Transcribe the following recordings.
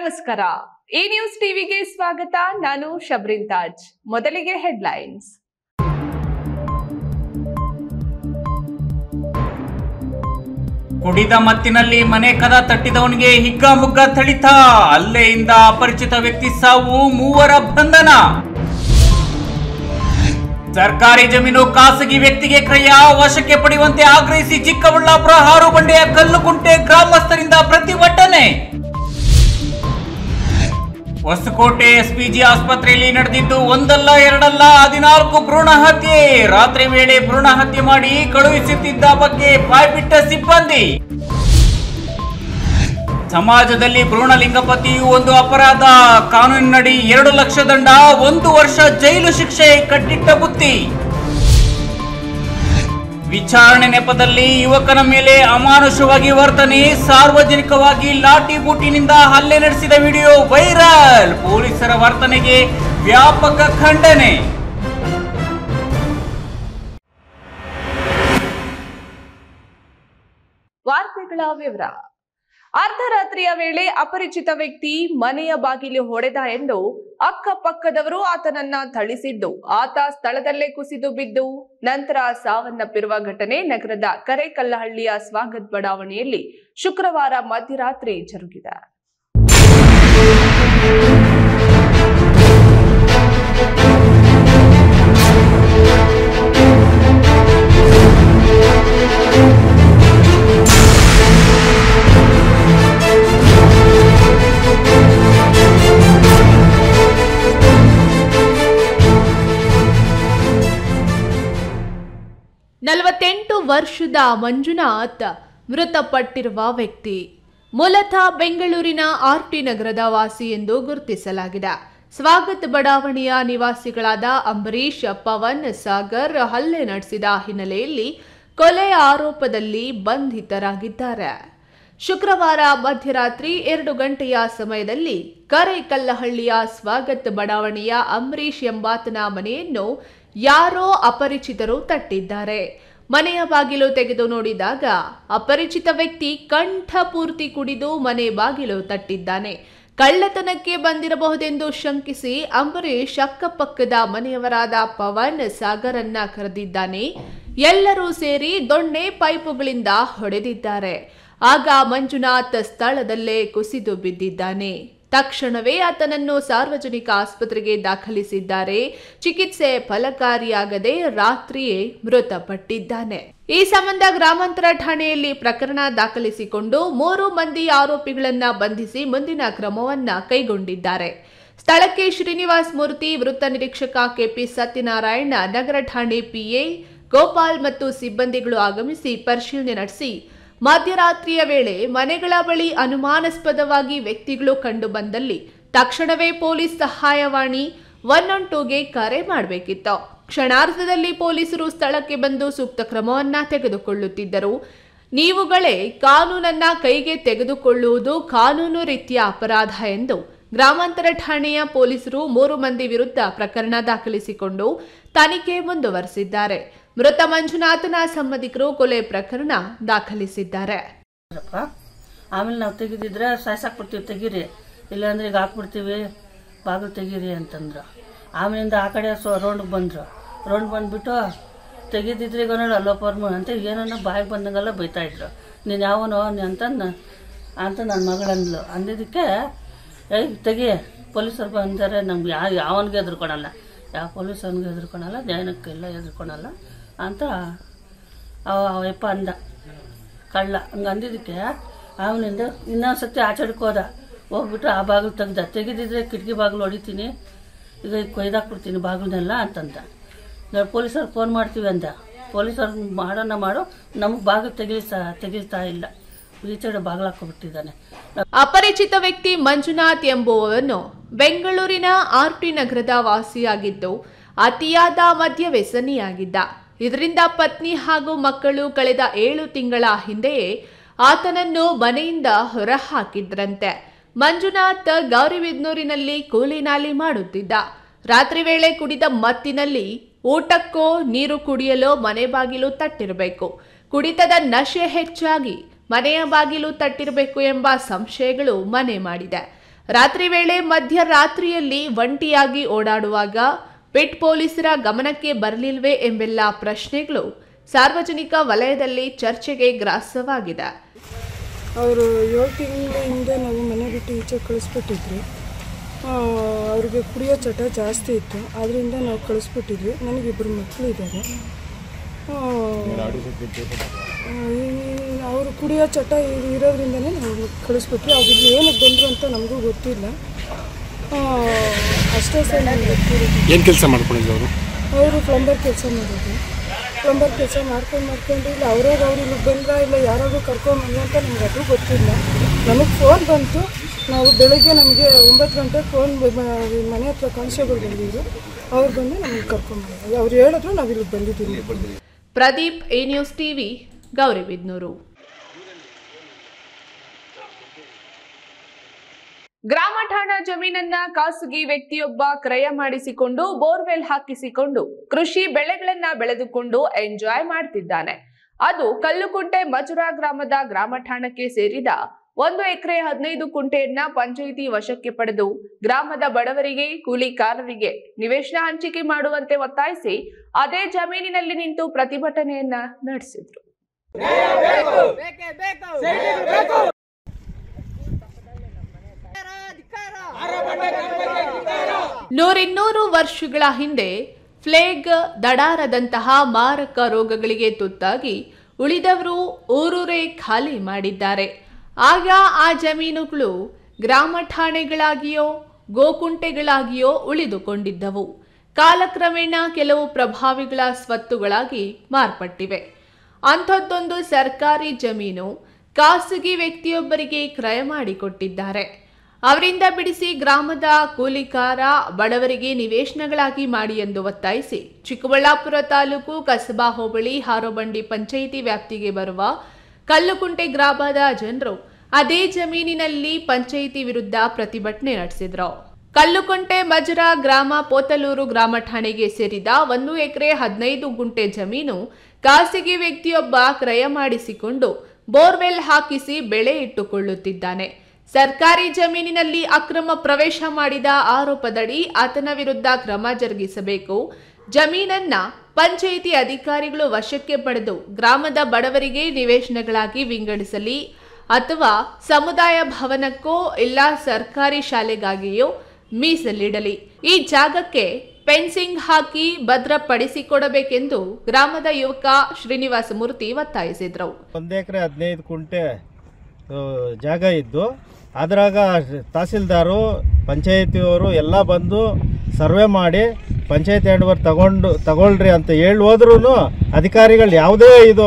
ನಮಸ್ಕಾರ ಈ ನ್ಯೂಸ್ ಟಿವಿಗೆ ಸ್ವಾಗತ ನಾನು ಶಬ್ರಿನ್ ತಾಜ್ ಮೊದಲಿಗೆ ಹೆಡ್ಲೈನ್ಸ್ ಕುಡಿದ ಮತ್ತಿನಲ್ಲಿ ಮನೆ ಕದ ತಟ್ಟಿದವನಿಗೆ ಹಿಗ್ಗಾಮುಗ್ಗ ಥಳಿತ ಅಲ್ಲೆಯಿಂದ ಅಪರಿಚಿತ ವ್ಯಕ್ತಿ ಸಾವು ಮೂವರ ಬಂಧನ ಸರ್ಕಾರಿ ಜಮೀನು ಖಾಸಗಿ ವ್ಯಕ್ತಿಗೆ ಕ್ರಯ ವಶಕ್ಕೆ ಪಡೆಯುವಂತೆ ಆಗ್ರಹಿಸಿ ಚಿಕ್ಕಬಳ್ಳಾಪುರ ಹಾರು ಬಂಡೆಯ ಕಲ್ಲುಗುಂಟೆ ಗ್ರಾಮಸ್ಥರಿಂದ ಪ್ರತಿಭಟನೆ ಹೊಸಕೋಟೆ ಎಸ್ಪಿಜಿ ಆಸ್ಪತ್ರೆಯಲ್ಲಿ ನಡೆದಿದ್ದು ಒಂದಲ್ಲ ಎರಡಲ್ಲ ಹದಿನಾಲ್ಕು ಭ್ರೂಣ ಹತ್ಯೆ ರಾತ್ರಿ ವೇಳೆ ಭ್ರೂಣ ಹತ್ಯೆ ಮಾಡಿ ಕಳುಹಿಸುತ್ತಿದ್ದ ಬಗ್ಗೆ ಬಾಯ್ಬಿಟ್ಟ ಸಿಬ್ಬಂದಿ ಸಮಾಜದಲ್ಲಿ ಭ್ರೂಣಲಿಂಗ ಪತಿಯು ಒಂದು ಅಪರಾಧ ಕಾನೂನಿನಡಿ ಎರಡು ಲಕ್ಷ ದಂಡ ಒಂದು ವರ್ಷ ಜೈಲು ಶಿಕ್ಷೆ ಕಟ್ಟಿಟ್ಟ ಬುತ್ತಿ ವಿಚಾರಣೆ ನೆಪದಲ್ಲಿ ಯುವಕನ ಮೇಲೆ ಅಮಾನುಷವಾಗಿ ವರ್ತನೆ ಸಾರ್ವಜನಿಕವಾಗಿ ಲಾಠಿ ಬೂಟಿನಿಂದ ಹಲ್ಲೆ ನಡೆಸಿದ ವಿಡಿಯೋ ವೈರಲ್ ಪೊಲೀಸರ ವರ್ತನೆಗೆ ವ್ಯಾಪಕ ಖಂಡನೆ ವಾರ್ತೆಗಳ ವಿವರ ಅರ್ಧರಾತ್ರಿಯ ವೇಳೆ ಅಪರಿಚಿತ ವ್ಯಕ್ತಿ ಮನೆಯ ಬಾಗಿಲು ಹೊಡೆದ ಎಂದು ಅಕ್ಕಪಕ್ಕದವರು ಆತನನ್ನ ಥಳಿಸಿದ್ದು ಆತ ಸ್ಥಳದಲ್ಲೇ ಕುಸಿದು ಬಿದ್ದು ನಂತರ ಸಾವನ್ನಪ್ಪಿರುವ ಘಟನೆ ನಗರದ ಕರೇಕಲ್ಲಹಳ್ಳಿಯ ಸ್ವಾಗತ್ ಬಡಾವಣೆಯಲ್ಲಿ ಶುಕ್ರವಾರ ಮಧ್ಯರಾತ್ರಿ ಜರುಗಿದೆ ನಲವತ್ತೆಂಟು ವರ್ಷದ ಮಂಜುನಾಥ್ ಮೃತಪಟ್ಟಿರುವ ವ್ಯಕ್ತಿ ಮೂಲತಃ ಬೆಂಗಳೂರಿನ ಆರ್ಟಿ ನಗರದ ವಾಸಿ ಎಂದು ಗುರುತಿಸಲಾಗಿದೆ ಸ್ವಾಗತ್ ಬಡಾವಣೆಯ ನಿವಾಸಿಗಳಾದ ಅಂಬರೀಶ್ ಪವನ್ ಸಾಗರ್ ಹಲ್ಲೆ ನಡೆಸಿದ ಹಿನ್ನೆಲೆಯಲ್ಲಿ ಕೊಲೆ ಆರೋಪದಲ್ಲಿ ಬಂಧಿತರಾಗಿದ್ದಾರೆ ಶುಕ್ರವಾರ ಮಧ್ಯರಾತ್ರಿ ಎರಡು ಗಂಟೆಯ ಸಮಯದಲ್ಲಿ ಕರೈಕಲ್ಲಹಳ್ಳಿಯ ಸ್ವಾಗತ್ ಬಡಾವಣೆಯ ಅಂಬರೀಶ್ ಎಂಬಾತನ ಮನೆಯನ್ನು ಯಾರೋ ಅಪರಿಚಿತರು ತಟ್ಟಿದ್ದಾರೆ ಮನೆಯ ಬಾಗಿಲು ತೆಗೆದು ನೋಡಿದಾಗ ಅಪರಿಚಿತ ವ್ಯಕ್ತಿ ಕಂಠಪೂರ್ತಿ ಕುಡಿದು ಮನೆ ಬಾಗಿಲು ತಟ್ಟಿದ್ದಾನೆ ಕಳ್ಳತನಕ್ಕೆ ಬಂದಿರಬಹುದೆಂದು ಶಂಕಿಸಿ ಅಂಬರೀಶ್ ಅಕ್ಕಪಕ್ಕದ ಮನೆಯವರಾದ ಪವನ್ ಸಾಗರನ್ನ ಕರೆದಿದ್ದಾನೆ ಎಲ್ಲರೂ ಸೇರಿ ದೊಣ್ಣೆ ಪೈಪುಗಳಿಂದ ಹೊಡೆದಿದ್ದಾರೆ ಆಗ ಮಂಜುನಾಥ್ ಸ್ಥಳದಲ್ಲೇ ಕುಸಿದು ಬಿದ್ದಿದ್ದಾನೆ ತಕ್ಷಣವೇ ಆತನನ್ನು ಸಾರ್ವಜನಿಕ ಆಸ್ಪತ್ರೆಗೆ ದಾಖಲಿಸಿದ್ದಾರೆ ಚಿಕಿತ್ಸೆ ಫಲಕಾರಿಯಾಗದೆ ರಾತ್ರಿಯೇ ಮೃತಪಟ್ಟಿದ್ದಾನೆ ಈ ಸಂಬಂಧ ಗ್ರಾಮಾಂತರ ಠಾಣೆಯಲ್ಲಿ ಪ್ರಕರಣ ದಾಖಲಿಸಿಕೊಂಡು ಮೂರು ಮಂದಿ ಆರೋಪಿಗಳನ್ನ ಬಂಧಿಸಿ ಮುಂದಿನ ಕ್ರಮವನ್ನ ಕೈಗೊಂಡಿದ್ದಾರೆ ಸ್ಥಳಕ್ಕೆ ಶ್ರೀನಿವಾಸ್ ಮೂರ್ತಿ ವೃತ್ತ ನಿರೀಕ್ಷಕ ಕೆಪಿ ಸತ್ಯನಾರಾಯಣ ನಗರ ಠಾಣೆ ಪಿಎ ಗೋಪಾಲ್ ಮತ್ತು ಸಿಬ್ಬಂದಿಗಳು ಆಗಮಿಸಿ ಪರಿಶೀಲನೆ ನಡೆಸಿ ಮಧ್ಯರಾತ್ರಿಯ ವೇಳೆ ಮನೆಗಳ ಬಳಿ ಅನುಮಾನಾಸ್ಪದವಾಗಿ ವ್ಯಕ್ತಿಗಳು ಕಂಡು ಬಂದಲ್ಲಿ ತಕ್ಷಣವೇ ಪೊಲೀಸ್ ಸಹಾಯವಾಣಿ ಒನ್ ಒನ್ ಟೂಗೆ ಕರೆ ಮಾಡಬೇಕಿತ್ತು ಕ್ಷಣಾರ್ಧದಲ್ಲಿ ಪೊಲೀಸರು ಸ್ಥಳಕ್ಕೆ ಬಂದು ಸೂಕ್ತ ಕ್ರಮವನ್ನ ತೆಗೆದುಕೊಳ್ಳುತ್ತಿದ್ದರು ನೀವುಗಳೇ ಕಾನೂನನ್ನ ಕೈಗೆ ತೆಗೆದುಕೊಳ್ಳುವುದು ಕಾನೂನು ರೀತಿಯ ಅಪರಾಧ ಎಂದು ಗ್ರಾಮಾಂತರ ಠಾಣೆಯ ಪೊಲೀಸರು ಮೂರು ಮಂದಿ ವಿರುದ್ಧ ಪ್ರಕರಣ ದಾಖಲಿಸಿಕೊಂಡು ತನಿಖೆ ಮುಂದುವರೆಸಿದ್ದಾರೆ ಮೃತ ಮಂಜುನಾಥನ ಸಂಬಂಧಿಕರು ಕೊಲೆ ಪ್ರಕರಣ ದಾಖಲಿಸಿದ್ದಾರೆ ಅಪ್ಪ ಆಮೇಲೆ ನಾವು ತೆಗೆದಿದ್ರೆ ಸಾಯ್ಸಾಕ್ಬಿಡ್ತೀವಿ ತೆಗೀರಿ ಇಲ್ಲಾಂದ್ರೆ ಈಗ ಹಾಕ್ಬಿಡ್ತೀವಿ ಬಾಗಿಲು ತೆಗೀರಿ ಅಂತಂದ್ರು ಆಮೇಲಿಂದ ಆ ಕಡೆ ಸೊ ರೌಂಡ್ಗೆ ಬಂದರು ರೌಂಡ್ ಬಂದ್ಬಿಟ್ಟು ತೆಗೆದಿದ್ರೆ ಈಗ ನೋಡು ಅಲ್ಲೋಪರ್ಮ ಅಂತ ಏನನ್ನ ಬಾಯಿಗೆ ಬಂದಂಗೆಲ್ಲ ಬೈತಾ ಇದ್ರು ನೀನು ಯಾವನೋ ಅಂತ ನ- ಅಂತ ನನ್ನ ಮಗಳಂದ್ಲು ಅಂದಿದ್ದಕ್ಕೆ ಏಯ್ ತೆಗಿ ಪೊಲೀಸರು ಬಂದರೆ ನಮ್ಗೆ ಯಾವ ಯಾವನಿಗೆ ಹೆದರ್ಕೊಳಲ್ಲ ಯಾವ ಪೊಲೀಸನಿಗೆ ಹೆದರ್ಕೊಳಲ್ಲ ಜೈನಕ್ಕೆಲ್ಲ ಹೆದರ್ಕೊಳಲ್ಲ ಅಂತ ಅವ ಅವಪ್ಪ ಅಂದ ಕಳ್ಳ ಹಂಗೆ ಅಂದಿದ್ದಕ್ಕೆ ಅವನಿಂದ ಇನ್ನೊಂದು ಸತಿ ಆಚೆಡ್ಕ್ ಹೋದ ಹೋಗ್ಬಿಟ್ಟು ಆ ಬಾಗಿಲು ತೆಗ್ದ ತೆಗೆದಿದ್ರೆ ಕಿಟಕಿ ಬಾಗಿಲು ಹೊಡಿತೀನಿ ಈಗ ಕೊಯ್ದಾಕ್ಬಿಡ್ತೀನಿ ಬಾಗಿಲನ್ನೆಲ್ಲ ಅಂತಂದ ನಾವು ಪೊಲೀಸರಿಗೆ ಫೋನ್ ಮಾಡ್ತೀವಿ ಅಂದ ಪೊಲೀಸರು ಮಾಡೋಣ ಮಾಡು ನಮಗೆ ಬಾಗಿಲು ತೆಗಿಲಿಸ ತೆಗಿಲ್ತಾ ಇಲ್ಲ ಈಚೆಡೆ ಬಾಗಿಲು ಹಾಕ್ಕೊಬಿಟ್ಟಿದ್ದಾನೆ ಅಪರಿಚಿತ ವ್ಯಕ್ತಿ ಮಂಜುನಾಥ್ ಎಂಬುವವನು ಬೆಂಗಳೂರಿನ ಆರ್ಟಿ ನಗರದ ವಾಸಿಯಾಗಿದ್ದು ಅತಿಯಾದ ಮದ್ಯ ವ್ಯಸನಿಯಾಗಿದ್ದ ಇದರಿಂದ ಪತ್ನಿ ಹಾಗೂ ಮಕ್ಕಳು ಕಳೆದ ಏಳು ತಿಂಗಳ ಹಿಂದೆಯೇ ಆತನನ್ನು ಮನೆಯಿಂದ ಹೊರಹಾಕಿದ್ರಂತೆ ಮಂಜುನಾಥ್ ಗೌರಿಬಿದ್ನೂರಿನಲ್ಲಿ ಕೂಲಿ ನಾಲಿ ಮಾಡುತ್ತಿದ್ದ ರಾತ್ರಿ ವೇಳೆ ಕುಡಿದ ಮತ್ತಿನಲ್ಲಿ ಊಟಕ್ಕೋ ನೀರು ಕುಡಿಯಲು ಮನೆ ಬಾಗಿಲು ತಟ್ಟಿರಬೇಕು ಕುಡಿತದ ನಶೆ ಹೆಚ್ಚಾಗಿ ಮನೆಯ ಬಾಗಿಲು ತಟ್ಟಿರಬೇಕು ಎಂಬ ಸಂಶಯಗಳು ಮನೆ ಮಾಡಿದೆ ರಾತ್ರಿ ವೇಳೆ ಮಧ್ಯರಾತ್ರಿಯಲ್ಲಿ ಒಂಟಿಯಾಗಿ ಓಡಾಡುವಾಗ ಪಿಟ್ ಪೊಲೀಸರ ಗಮನಕ್ಕೆ ಬರಲಿಲ್ವೇ ಎಂಬೆಲ್ಲ ಪ್ರಶ್ನೆಗಳು ಸಾರ್ವಜನಿಕ ವಲಯದಲ್ಲಿ ಚರ್ಚೆಗೆ ಗ್ರಾಸವಾಗಿದೆ ಅವರು ಏಳು ತಿಂಗಳ ಹಿಂದೆ ನಾವು ಮನೆ ಬಿಟ್ಟು ಈಚೆ ಕಳಿಸ್ಬಿಟ್ಟಿದ್ವಿ ಆ, ಅವ್ರಿಗೆ ಕುಡಿಯೋ ಚಟ ಜಾಸ್ತಿ ಇತ್ತು ಆದ್ದರಿಂದ ನಾವು ಕಳಿಸ್ಬಿಟ್ಟಿದ್ವಿ ನನಗಿಬ್ಬರು ಮಕ್ಕಳು ಇದ್ದಾರೆ ಅವರು ಕುಡಿಯೋ ಚಟ ಇ- ಇರೋದ್ರಿಂದನೇ ನಾವು ಕಳಿಸ್ಬಿಟ್ವಿ ಅವ್ರಿಗೆ ಏನಕ್ಕೆ ಬಂದರು ಅಂತ ನಮಗೂ ಗೊತ್ತಿಲ್ಲ ಆ, ಅಷ್ಟೇ ಸರ್ ನನಗೆ ಗೊತ್ತಿರೋದು ಏನು ಕೆಲಸ ಮಾಡ್ಕೊಂಡಿದ್ರು ಅವರು ಅವರು ಪ್ಲಂಬರ್ ಕೆಲಸ ಮಾಡೋದು ಪ್ಲಂಬರ್ ಕೆಲಸ ಮಾಡ್ಕೊಂಡು ಮಾಡ್ಕೊಂಡು ಇಲ್ಲ ಅವ್ರಾಗ ಅವ್ರು ಇಲ್ಲಿಗೆ ಬಂದ್ರ ಇಲ್ಲ ಯಾರಾದ್ರೂ ಕರ್ಕೊಂಬಂದ್ರು ಅಂತ ನಮ್ಗೆ ಅದು ಗೊತ್ತಿಲ್ಲ ನಮಗೆ ಫೋನ್ ಬಂತು ನಾವು ಬೆಳಗ್ಗೆ ನಮಗೆ ಒಂಬತ್ತು ಗಂಟೆಗೆ ಫೋನ್ ಮನೆ ಹತ್ರ ಕಾನ್ಸ್ಟೇಬಲ್ ಬಂದಿದ್ರು ಅವ್ರು ಬಂದು ನಮಗೆ ಕರ್ಕೊಂಬಂದ್ರು ಅವ್ರು ಹೇಳಿದ್ರು ನಾವು ಇಲ್ಲಿಗೆ ಬಂದಿದ್ದೀವಿ Pradeep A news TV Gauribidanur ಗ್ರಾಮ ಠಾಣಾ ಜಮೀನನ್ನ ಖಾಸಗಿ ವ್ಯಕ್ತಿಯೊಬ್ಬ ಕ್ರಯ ಮಾಡಿಸಿಕೊಂಡು ಬೋರ್ವೆಲ್ ಹಾಕಿಸಿಕೊಂಡು ಕೃಷಿ ಬೆಳೆಗಳನ್ನ ಬೆಳೆದುಕೊಂಡು ಎಂಜಾಯ್ ಮಾಡ್ತಿದ್ದಾನೆ ಅದು ಕಲ್ಲುಕುಂಟೆ ಮಜುರಾ ಗ್ರಾಮದ ಗ್ರಾಮ ಠಾಣಕ್ಕೆ ಸೇರಿದ ಒಂದು ಎಕರೆ ಹದಿನೈದು ಕುಂಟೆಯನ್ನ ಪಂಚಾಯಿತಿ ವಶಕ್ಕೆ ಪಡೆದು ಗ್ರಾಮದ ಬಡವರಿಗೆ ಕೂಲಿಕಾರರಿಗೆ ನಿವೇಶನ ಹಂಚಿಕೆ ಮಾಡುವಂತೆ ಒತ್ತಾಯಿಸಿ ಅದೇ ಜಮೀನಿನಲ್ಲಿ ನಿಂತು ಪ್ರತಿಭಟನೆಯನ್ನ ನಡೆಸಿದ್ರು ನೂರಿನ್ನೂರು ವರ್ಷಗಳ ಹಿಂದೆ ಫ್ಲೇಗ್ ದಡಾರದಂತಹ ಮಾರಕ ರೋಗಗಳಿಗೆ ತುತ್ತಾಗಿ ಉಳಿದವರು ಊರೂರೇ ಖಾಲಿ ಮಾಡಿದ್ದಾರೆ ಆಗ ಆ ಜಮೀನುಗಳು ಗ್ರಾಮ ಠಾಣೆಗಳಾಗಿಯೋ ಗೋಕುಂಟೆಗಳಾಗಿಯೋ ಉಳಿದುಕೊಂಡಿದ್ದವು ಕಾಲಕ್ರಮೇಣ ಕೆಲವು ಪ್ರಭಾವಿಗಳ ಸ್ವತ್ತುಗಳಾಗಿ ಮಾರ್ಪಟ್ಟಿವೆ ಅಂಥದ್ದೊಂದು ಸರ್ಕಾರಿ ಜಮೀನು ಖಾಸಗಿ ವ್ಯಕ್ತಿಯೊಬ್ಬರಿಗೆ ಕ್ರಯ ಮಾಡಿಕೊಟ್ಟಿದ್ದಾರೆ ಅವರಿಂದ ಬಿಡಿಸಿ ಗ್ರಾಮದ ಕೂಲಿಕಾರ ಬಡವರಿಗೆ ನಿವೇಶನಗಳಾಗಿ ಮಾಡಿ ಎಂದು ಒತ್ತಾಯಿಸಿ ಚಿಕ್ಕಬಳ್ಳಾಪುರ ತಾಲೂಕು ಕಸಬಾ ಹೋಬಳಿ ಹಾರೋಬಂಡಿ ಪಂಚಾಯಿತಿ ವ್ಯಾಪ್ತಿಗೆ ಬರುವ ಕಲ್ಲುಕುಂಟೆ ಗ್ರಾಮದ ಜನರು ಅದೇ ಜಮೀನಿನಲ್ಲಿ ಪಂಚಾಯಿತಿ ವಿರುದ್ಧ ಪ್ರತಿಭಟನೆ ನಡೆಸಿದ್ರು ಕಲ್ಲುಕುಂಟೆ ಮಜರ ಗ್ರಾಮ ಪೋತಲೂರು ಗ್ರಾಮ ಠಾಣೆಗೆ ಸೇರಿದ ಒಂದು ಎಕರೆ ಹದಿನೈದು ಗುಂಟೆ ಜಮೀನು ಖಾಸಗಿ ವ್ಯಕ್ತಿಯೊಬ್ಬ ಕ್ರಯ ಮಾಡಿಸಿಕೊಂಡು ಬೋರ್ವೆಲ್ ಹಾಕಿಸಿ ಬೆಳೆ ಇಟ್ಟುಕೊಳ್ಳುತ್ತಿದ್ದಾನೆ ಸರ್ಕಾರಿ ಜಮೀನಿನಲ್ಲಿ ಅಕ್ರಮ ಪ್ರವೇಶ ಮಾಡಿದ ಆರೋಪದಡಿ ಆತನ ವಿರುದ್ಧ ಕ್ರಮ ಜರುಗಿಸಬೇಕು ಜಮೀನನ್ನ ಪಂಚಾಯಿತಿ ಅಧಿಕಾರಿಗಳು ವಶಕ್ಕೆ ಪಡೆದು ಗ್ರಾಮದ ಬಡವರಿಗೆ ನಿವೇಶನಗಳಾಗಿ ವಿಂಗಡಿಸಲಿ ಅಥವಾ ಸಮುದಾಯ ಭವನಕ್ಕೋ ಇಲ್ಲ ಸರ್ಕಾರಿ ಶಾಲೆಗಾಗಿಯೋ ಮೀಸಲಿಡಲಿ ಈ ಜಾಗಕ್ಕೆ ಫೆನ್ಸಿಂಗ್ ಹಾಕಿ ಭದ್ರಪಡಿಸಿಕೊಡಬೇಕೆಂದು ಗ್ರಾಮದ ಯುವಕ ಶ್ರೀನಿವಾಸ ಮೂರ್ತಿ ಒತ್ತಾಯಿಸಿದ್ರು ಒಂದು ಎಕರೆ ಹದಿನೈದು ಕುಂಟೆ ಆ, ಜಾಗ ಇದ್ದು ಅದ್ರಾಗ ತಹಸೀಲ್ದಾರು ಪಂಚಾಯತಿಯವರು ಎಲ್ಲ ಬಂದು ಸರ್ವೆ ಮಾಡಿ ಪಂಚಾಯತ್ ಹ್ಯಾಂಡ್ ಓವರ್ ತಗೊಂಡು ತಗೊಳ್ರಿ ಅಂತ ಹೇಳಿ ಹೋದ್ರೂ ಅಧಿಕಾರಿಗಳು ಯಾವುದೇ ಇದು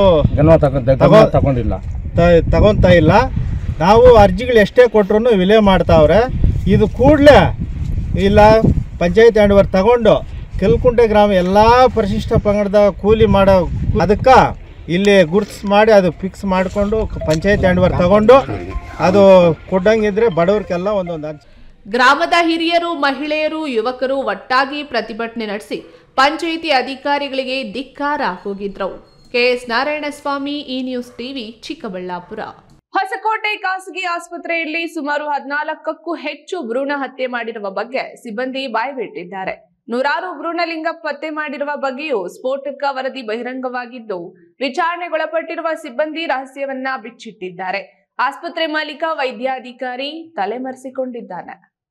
ತಗೊ- ತಗೊಂಡಿಲ್ಲ ತ- ತಗೊಂತಾ ಇಲ್ಲ ನಾವು ಅರ್ಜಿಗಳು ಎಷ್ಟೇ ಕೊಟ್ರು ವಿಲೇ ಮಾಡ್ತಾವ್ರೆ ಇದು ಕೂಡಲೇ ಇಲ್ಲ ಪಂಚಾಯತ್ ಹ್ಯಾಂಡ್ ಓವರ್ ತಗೊಂಡು ಕೆಲ್ಕುಂಟೆ ಗ್ರಾಮ ಎಲ್ಲ ಪರಿಶಿಷ್ಟ ಪಂಗಡದ ಕೂಲಿ ಮಾಡೋ ಅದಕ್ಕೆ ಇಲ್ಲಿ ಗುರ್ತಿಸ್ ಮಾಡಿ ಅದು ಫಿಕ್ಸ್ ಮಾಡಿಕೊಂಡು ಪಂಚಾಯತ್ ಹ್ಯಾಂಡ್ ಓವರ್ ತಗೊಂಡು ಅದು ಕೊಟ್ಟಂಗಿದ್ರೆ ಬಡವ್ರಿಗೆಲ್ಲ ಒಂದೊಂದು ಹಂಚ್ ಗ್ರಾಮದ ಹಿರಿಯರು ಮಹಿಳೆಯರು ಯುವಕರು ಒಟ್ಟಾಗಿ ಪ್ರತಿಭಟನೆ ನಡೆಸಿ ಪಂಚಾಯಿತಿ ಅಧಿಕಾರಿಗಳಿಗೆ ಧಿಕ್ಕಾರ ಕೂಗಿದ್ರು ಕೆಎಸ್ ನಾರಾಯಣಸ್ವಾಮಿ ಈ ನ್ಯೂಸ್ ಟಿವಿ ಚಿಕ್ಕಬಳ್ಳಾಪುರ ಹೊಸಕೋಟೆ ಖಾಸಗಿ ಆಸ್ಪತ್ರೆಯಲ್ಲಿ ಸುಮಾರು ಹದಿನಾಲ್ಕಕ್ಕೂ ಹೆಚ್ಚು ಭ್ರೂಣ ಹತ್ಯೆ ಮಾಡಿರುವ ಬಗ್ಗೆ ಸಿಬ್ಬಂದಿ ಬಾಯ್ಬಿಟ್ಟಿದ್ದಾರೆ ನೂರಾರು ಭ್ರೂಣಲಿಂಗ ಪತ್ತೆ ಮಾಡಿರುವ ಬಗ್ಗೆಯೂ ಸ್ಫೋಟಕ ವರದಿ ಬಹಿರಂಗವಾಗಿದ್ದು ವಿಚಾರಣೆಗೊಳಪಟ್ಟಿರುವ ಸಿಬ್ಬಂದಿ ರಹಸ್ಯವನ್ನ ಬಿಚ್ಚಿಟ್ಟಿದ್ದಾರೆ ಆಸ್ಪತ್ರೆ ಮಾಲೀಕ ವೈದ್ಯಾಧಿಕಾರಿ ತಲೆಮರೆಸಿಕೊಂಡಿದ್ದಾನೆ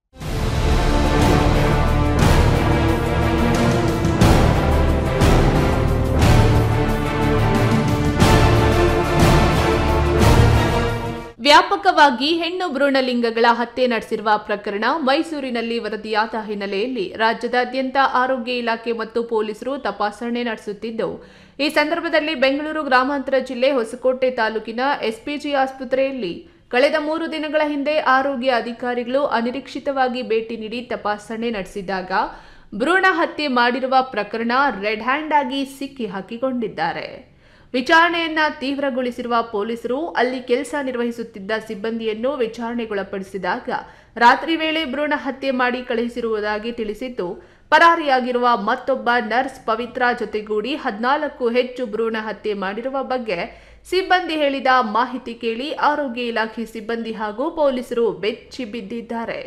ವ್ಯಾಪಕವಾಗಿ ಹೆಣ್ಣು ಭ್ರೂಣಲಿಂಗಗಳ ಹತ್ಯೆ ನಡೆಸಿರುವ ಪ್ರಕರಣ ಮೈಸೂರಿನಲ್ಲಿ ವರದಿಯಾದ ಹಿನ್ನೆಲೆಯಲ್ಲಿ ರಾಜ್ಯದಾದ್ಯಂತ ಆರೋಗ್ಯ ಇಲಾಖೆ ಮತ್ತು ಪೊಲೀಸರು ತಪಾಸಣೆ ನಡೆಸುತ್ತಿದ್ದು ಈ ಸಂದರ್ಭದಲ್ಲಿ ಬೆಂಗಳೂರು ಗ್ರಾಮಾಂತರ ಜಿಲ್ಲೆ ಹೊಸಕೋಟೆ ತಾಲೂಕಿನ ಎಸ್ಪಿಜಿ ಆಸ್ಪತ್ರೆಯಲ್ಲಿ ಕಳೆದ ಮೂರು ದಿನಗಳ ಹಿಂದೆ ಆರೋಗ್ಯ ಅಧಿಕಾರಿಗಳು ಅನಿರೀಕ್ಷಿತವಾಗಿ ಭೇಟಿ ನೀಡಿ ತಪಾಸಣೆ ನಡೆಸಿದಾಗ ಭ್ರೂಣ ಹತ್ಯೆ ಮಾಡಿರುವ ಪ್ರಕರಣ ರೆಡ್ ಹ್ಯಾಂಡ್ ಆಗಿ ಸಿಕ್ಕಿ ಹಾಕಿಕೊಂಡಿದ್ದಾರೆ ವಿಚಾರಣೆಯನ್ನ ತೀವ್ರಗೊಳಿಸಿರುವ ಪೊಲೀಸರು ಅಲ್ಲಿ ಕೆಲಸ ನಿರ್ವಹಿಸುತ್ತಿದ್ದ ಸಿಬ್ಬಂದಿಯನ್ನು ವಿಚಾರಣೆಗೊಳಪಡಿಸಿದಾಗ ರಾತ್ರಿ ವೇಳೆ ಭ್ರೂಣ ಹತ್ಯೆ ಮಾಡಿ ಕಳುಹಿಸಿರುವುದಾಗಿ ತಿಳಿಸಿದ್ದು ಪರಾರಿಯಾಗಿರುವ ಮತ್ತೊಬ್ಬ ನರ್ಸ್ ಪವಿತ್ರ ಜೊತೆಗೂಡಿ ಹದಿನಾಲ್ಕು ಹೆಚ್ಚು ಭ್ರೂಣ ಹತ್ಯೆ ಮಾಡಿರುವ ಬಗ್ಗೆ ಸಿಬ್ಬಂದಿ ಹೇಳಿದ ಮಾಹಿತಿ ಕೇಳಿ ಆರೋಗ್ಯ ಇಲಾಖೆ ಸಿಬ್ಬಂದಿ ಹಾಗೂ ಪೊಲೀಸರು ಬೆಚ್ಚಿ ಬಿದ್ದಿದ್ದಾರೆ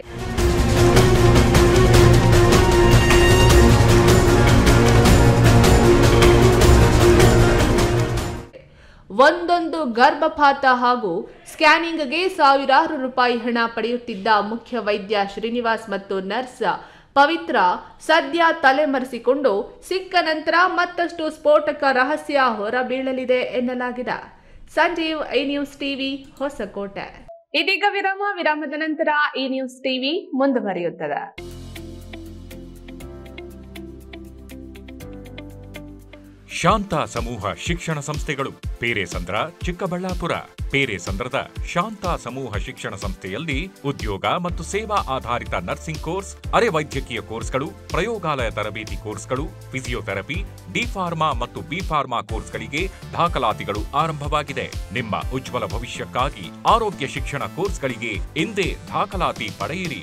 ಒಂದೊಂದು ಗರ್ಭಪಾತ ಹಾಗೂ ಸ್ಕ್ಯಾನಿಂಗ್ಗೆ ಸಾವಿರಾರು ರೂಪಾಯಿ ಹಣ ಪಡೆಯುತ್ತಿದ್ದ ಮುಖ್ಯ ವೈದ್ಯ ಶ್ರೀನಿವಾಸ್ ಮತ್ತು ನರ್ಸ್ ಪವಿತ್ರ ಸದ್ಯ ತಲೆಮರೆಸಿಕೊಂಡು ಸಿಕ್ಕ ನಂತರ ಮತ್ತಷ್ಟು ಸ್ಫೋಟಕ ರಹಸ್ಯ ಹೊರಬೀಳಲಿದೆ ಎನ್ನಲಾಗಿದೆ Sanjeev I news TV Hoskote ಇದೀಗ ವಿರಾಮ ವಿರಾಮದ ನಂತರ ಈ ನ್ಯೂಸ್ ಟಿವಿ ಮುಂದುವರಿಯುತ್ತದೆ ಶಾಂತ ಸಮೂಹ ಶಿಕ್ಷಣ ಸಂಸ್ಥೆಗಳು ಪೇರೆಸಂದ್ರ ಚಿಕ್ಕಬಳ್ಳಾಪುರ ಪೇರೆಸಂದ್ರದ ಶಾಂತ ಸಮೂಹ ಶಿಕ್ಷಣ ಸಂಸ್ಥೆಯಲ್ಲಿ ಉದ್ಯೋಗ ಮತ್ತು ಸೇವಾ ಆಧಾರಿತ ನರ್ಸಿಂಗ್ ಕೋರ್ಸ್ ಅರೆ ವೈದ್ಯಕೀಯ ಕೋರ್ಸ್ಗಳು ಪ್ರಯೋಗಾಲಯ ತರಬೇತಿ ಕೋರ್ಸ್ಗಳು ಫಿಸಿಯೋಥೆರಪಿ ಡಿ ಫಾರ್ಮಾ ಮತ್ತು ಬಿ ಫಾರ್ಮಾ ಕೋರ್ಸ್ಗಳಿಗೆ ದಾಖಲಾತಿಗಳು ಆರಂಭವಾಗಿದೆ ನಿಮ್ಮ ಉಜ್ವಲ ಭವಿಷ್ಯಕ್ಕಾಗಿ ಆರೋಗ್ಯ ಶಿಕ್ಷಣ ಕೋರ್ಸ್ಗಳಿಗೆ ಇಂದೇ ದಾಖಲಾತಿ ಪಡೆಯಿರಿ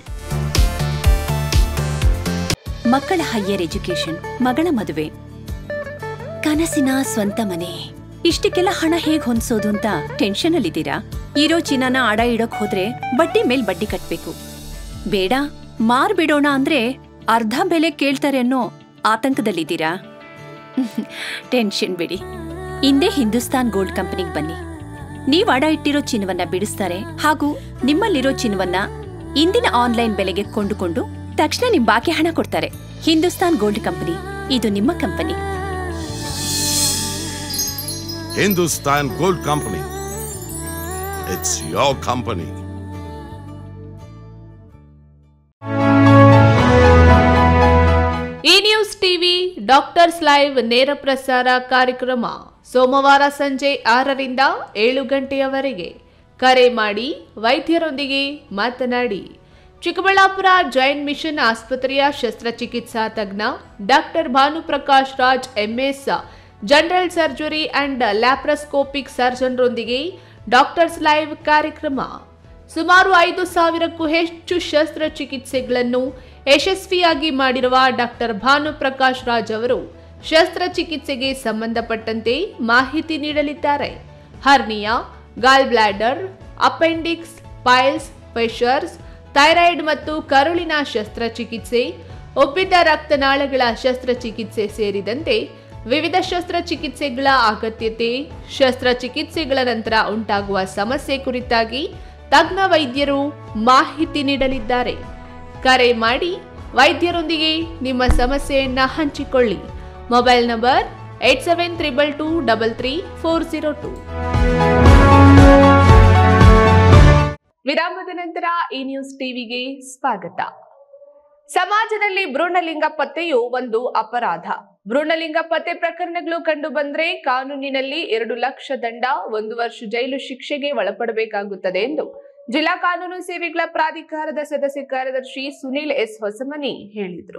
ಮಕ್ಕಳ ಹೈಯರ್ ಎಜುಕೇಶನ್ ಮಗಳ ಮದುವೆ ಕನಸಿನ ಸ್ವಂತ ಮನೆ ಇಷ್ಟಕ್ಕೆಲ್ಲ ಹಣ ಹೇಗ್ ಹೊಂದ್ಸೋದು ಅಂತ ಟೆನ್ಷನ್ ಅಲ್ಲಿದ್ದೀರಾ ಇರೋ ಚಿನ್ನನ ಅಡ ಇಡೋಕ್ ಹೋದ್ರೆ ಬಡ್ಡಿ ಮೇಲ್ ಬಡ್ಡಿ ಕಟ್ಬೇಕು ಬೇಡ ಮಾರ್ಬಿಡೋಣ ಅಂದ್ರೆ ಅರ್ಧ ಬೆಲೆ ಕೇಳ್ತಾರೆ ಅನ್ನೋ ಆತಂಕದಲ್ಲಿದ್ದೀರಾ ಟೆನ್ಷನ್ ಬಿಡಿ ಇಂದೇ ಹಿಂದೂಸ್ತಾನ್ ಗೋಲ್ಡ್ ಕಂಪನಿಗೆ ಬನ್ನಿ ನೀವ್ ಅಡ ಇಟ್ಟಿರೋ ಚಿನ್ನವನ್ನ ಬಿಡಿಸ್ತಾರೆ ಹಾಗೂ ನಿಮ್ಮಲ್ಲಿರೋ ಚಿನ್ನವನ್ನ ಇಂದಿನ ಆನ್ಲೈನ್ ಬೆಲೆಗೆ ಕೊಂಡುಕೊಂಡು ತಕ್ಷಣ ನಿಮ್ ಬಾಕಿ ಹಣ ಕೊಡ್ತಾರೆ ಹಿಂದೂಸ್ತಾನ್ ಗೋಲ್ಡ್ ಕಂಪನಿ ಇದು ನಿಮ್ಮ company Hindustan Gold Company. It's your company. E news TV doctors live ನೇರ ಪ್ರಸಾರ ಕಾರ್ಯಕ್ರಮ ಸೋಮವಾರ ಸಂಜೆ ಆರರಿಂದ ಏಳು ಗಂಟೆಯವರೆಗೆ ಕರೆ ಮಾಡಿ ವೈದ್ಯರೊಂದಿಗೆ ಮಾತನಾಡಿ ಚಿಕ್ಕಬಳ್ಳಾಪುರ ಜೈನ್ ಮಿಷನ್ ಆಸ್ಪತ್ರೆಯ ಶಸ್ತ್ರಚಿಕಿತ್ಸಾ ತಜ್ಞ doctor Bhanuprakash Raj MS general surgery and laparoscopic ಸರ್ಜನ್ರೊಂದಿಗೆ ಡಾಕ್ಟರ್ಸ್ ಲೈವ್ ಕಾರ್ಯಕ್ರಮ ಸುಮಾರು ಐದು ಸಾವಿರಕ್ಕೂ ಹೆಚ್ಚು ಶಸ್ತ್ರಚಿಕಿತ್ಸೆಗಳನ್ನು ಯಶಸ್ವಿಯಾಗಿ ಮಾಡಿರುವ ಡಾಕ್ಟರ್ ಭಾನುಪ್ರಕಾಶ್ ರಾಜ್ ಅವರು ಶಸ್ತ್ರಚಿಕಿತ್ಸೆಗೆ ಸಂಬಂಧಪಟ್ಟಂತೆ ಮಾಹಿತಿ ನೀಡಲಿದ್ದಾರೆ hernia gallbladder appendix piles fissures thyroid ಮತ್ತು ಕರುಳಿನ ಶಸ್ತ್ರಚಿಕಿತ್ಸೆ ಒಬ್ಬಿದ್ದ ರಕ್ತನಾಳಗಳ ಶಸ್ತ್ರಚಿಕಿತ್ಸೆ ಸೇರಿದಂತೆ ವಿವಿಧ ಶಸ್ತ್ರಚಿಕಿತ್ಸೆಗಳ ಅಗತ್ಯತೆ ಶಸ್ತ್ರಚಿಕಿತ್ಸೆಗಳ ನಂತರ ಉಂಟಾಗುವ ಸಮಸ್ಯೆ ಕುರಿತಾಗಿ ತಜ್ಞ ವೈದ್ಯರು ಮಾಹಿತಿ ನೀಡಲಿದ್ದಾರೆ ಕರೆ ಮಾಡಿ ವೈದ್ಯರೊಂದಿಗೆ ನಿಮ್ಮ ಸಮಸ್ಯೆಯನ್ನ ಹಂಚಿಕೊಳ್ಳಿ mobile number eight seven triple two double three four zero two ವಿರಾಮದ ನಂತರ ಈ ನ್ಯೂಸ್ ಟಿವಿಗೆ ಸ್ವಾಗತ ಸಮಾಜದಲ್ಲಿ ಭ್ರೂಣಲಿಂಗ ಪತ್ತೆಯು ಒಂದು ಅಪರಾಧ ಭ್ರೂಣಲಿಂಗ ಪತ್ತೆ ಪ್ರಕರಣಗಳು ಕಂಡು ಬಂದ್ರೆ ಕಾನೂನಿನಲ್ಲಿ ಎರಡು ಲಕ್ಷ ದಂಡ ಒಂದು ವರ್ಷ ಜೈಲು ಶಿಕ್ಷೆಗೆ ಒಳಪಡಬೇಕಾಗುತ್ತದೆ ಎಂದು ಜಿಲ್ಲಾ ಕಾನೂನು ಸೇವೆಗಳ ಪ್ರಾಧಿಕಾರದ ಸದಸ್ಯ ಕಾರ್ಯದರ್ಶಿ ಸುನೀಲ್ ಎಸ್ ಹೊಸಮನಿ ಹೇಳಿದರು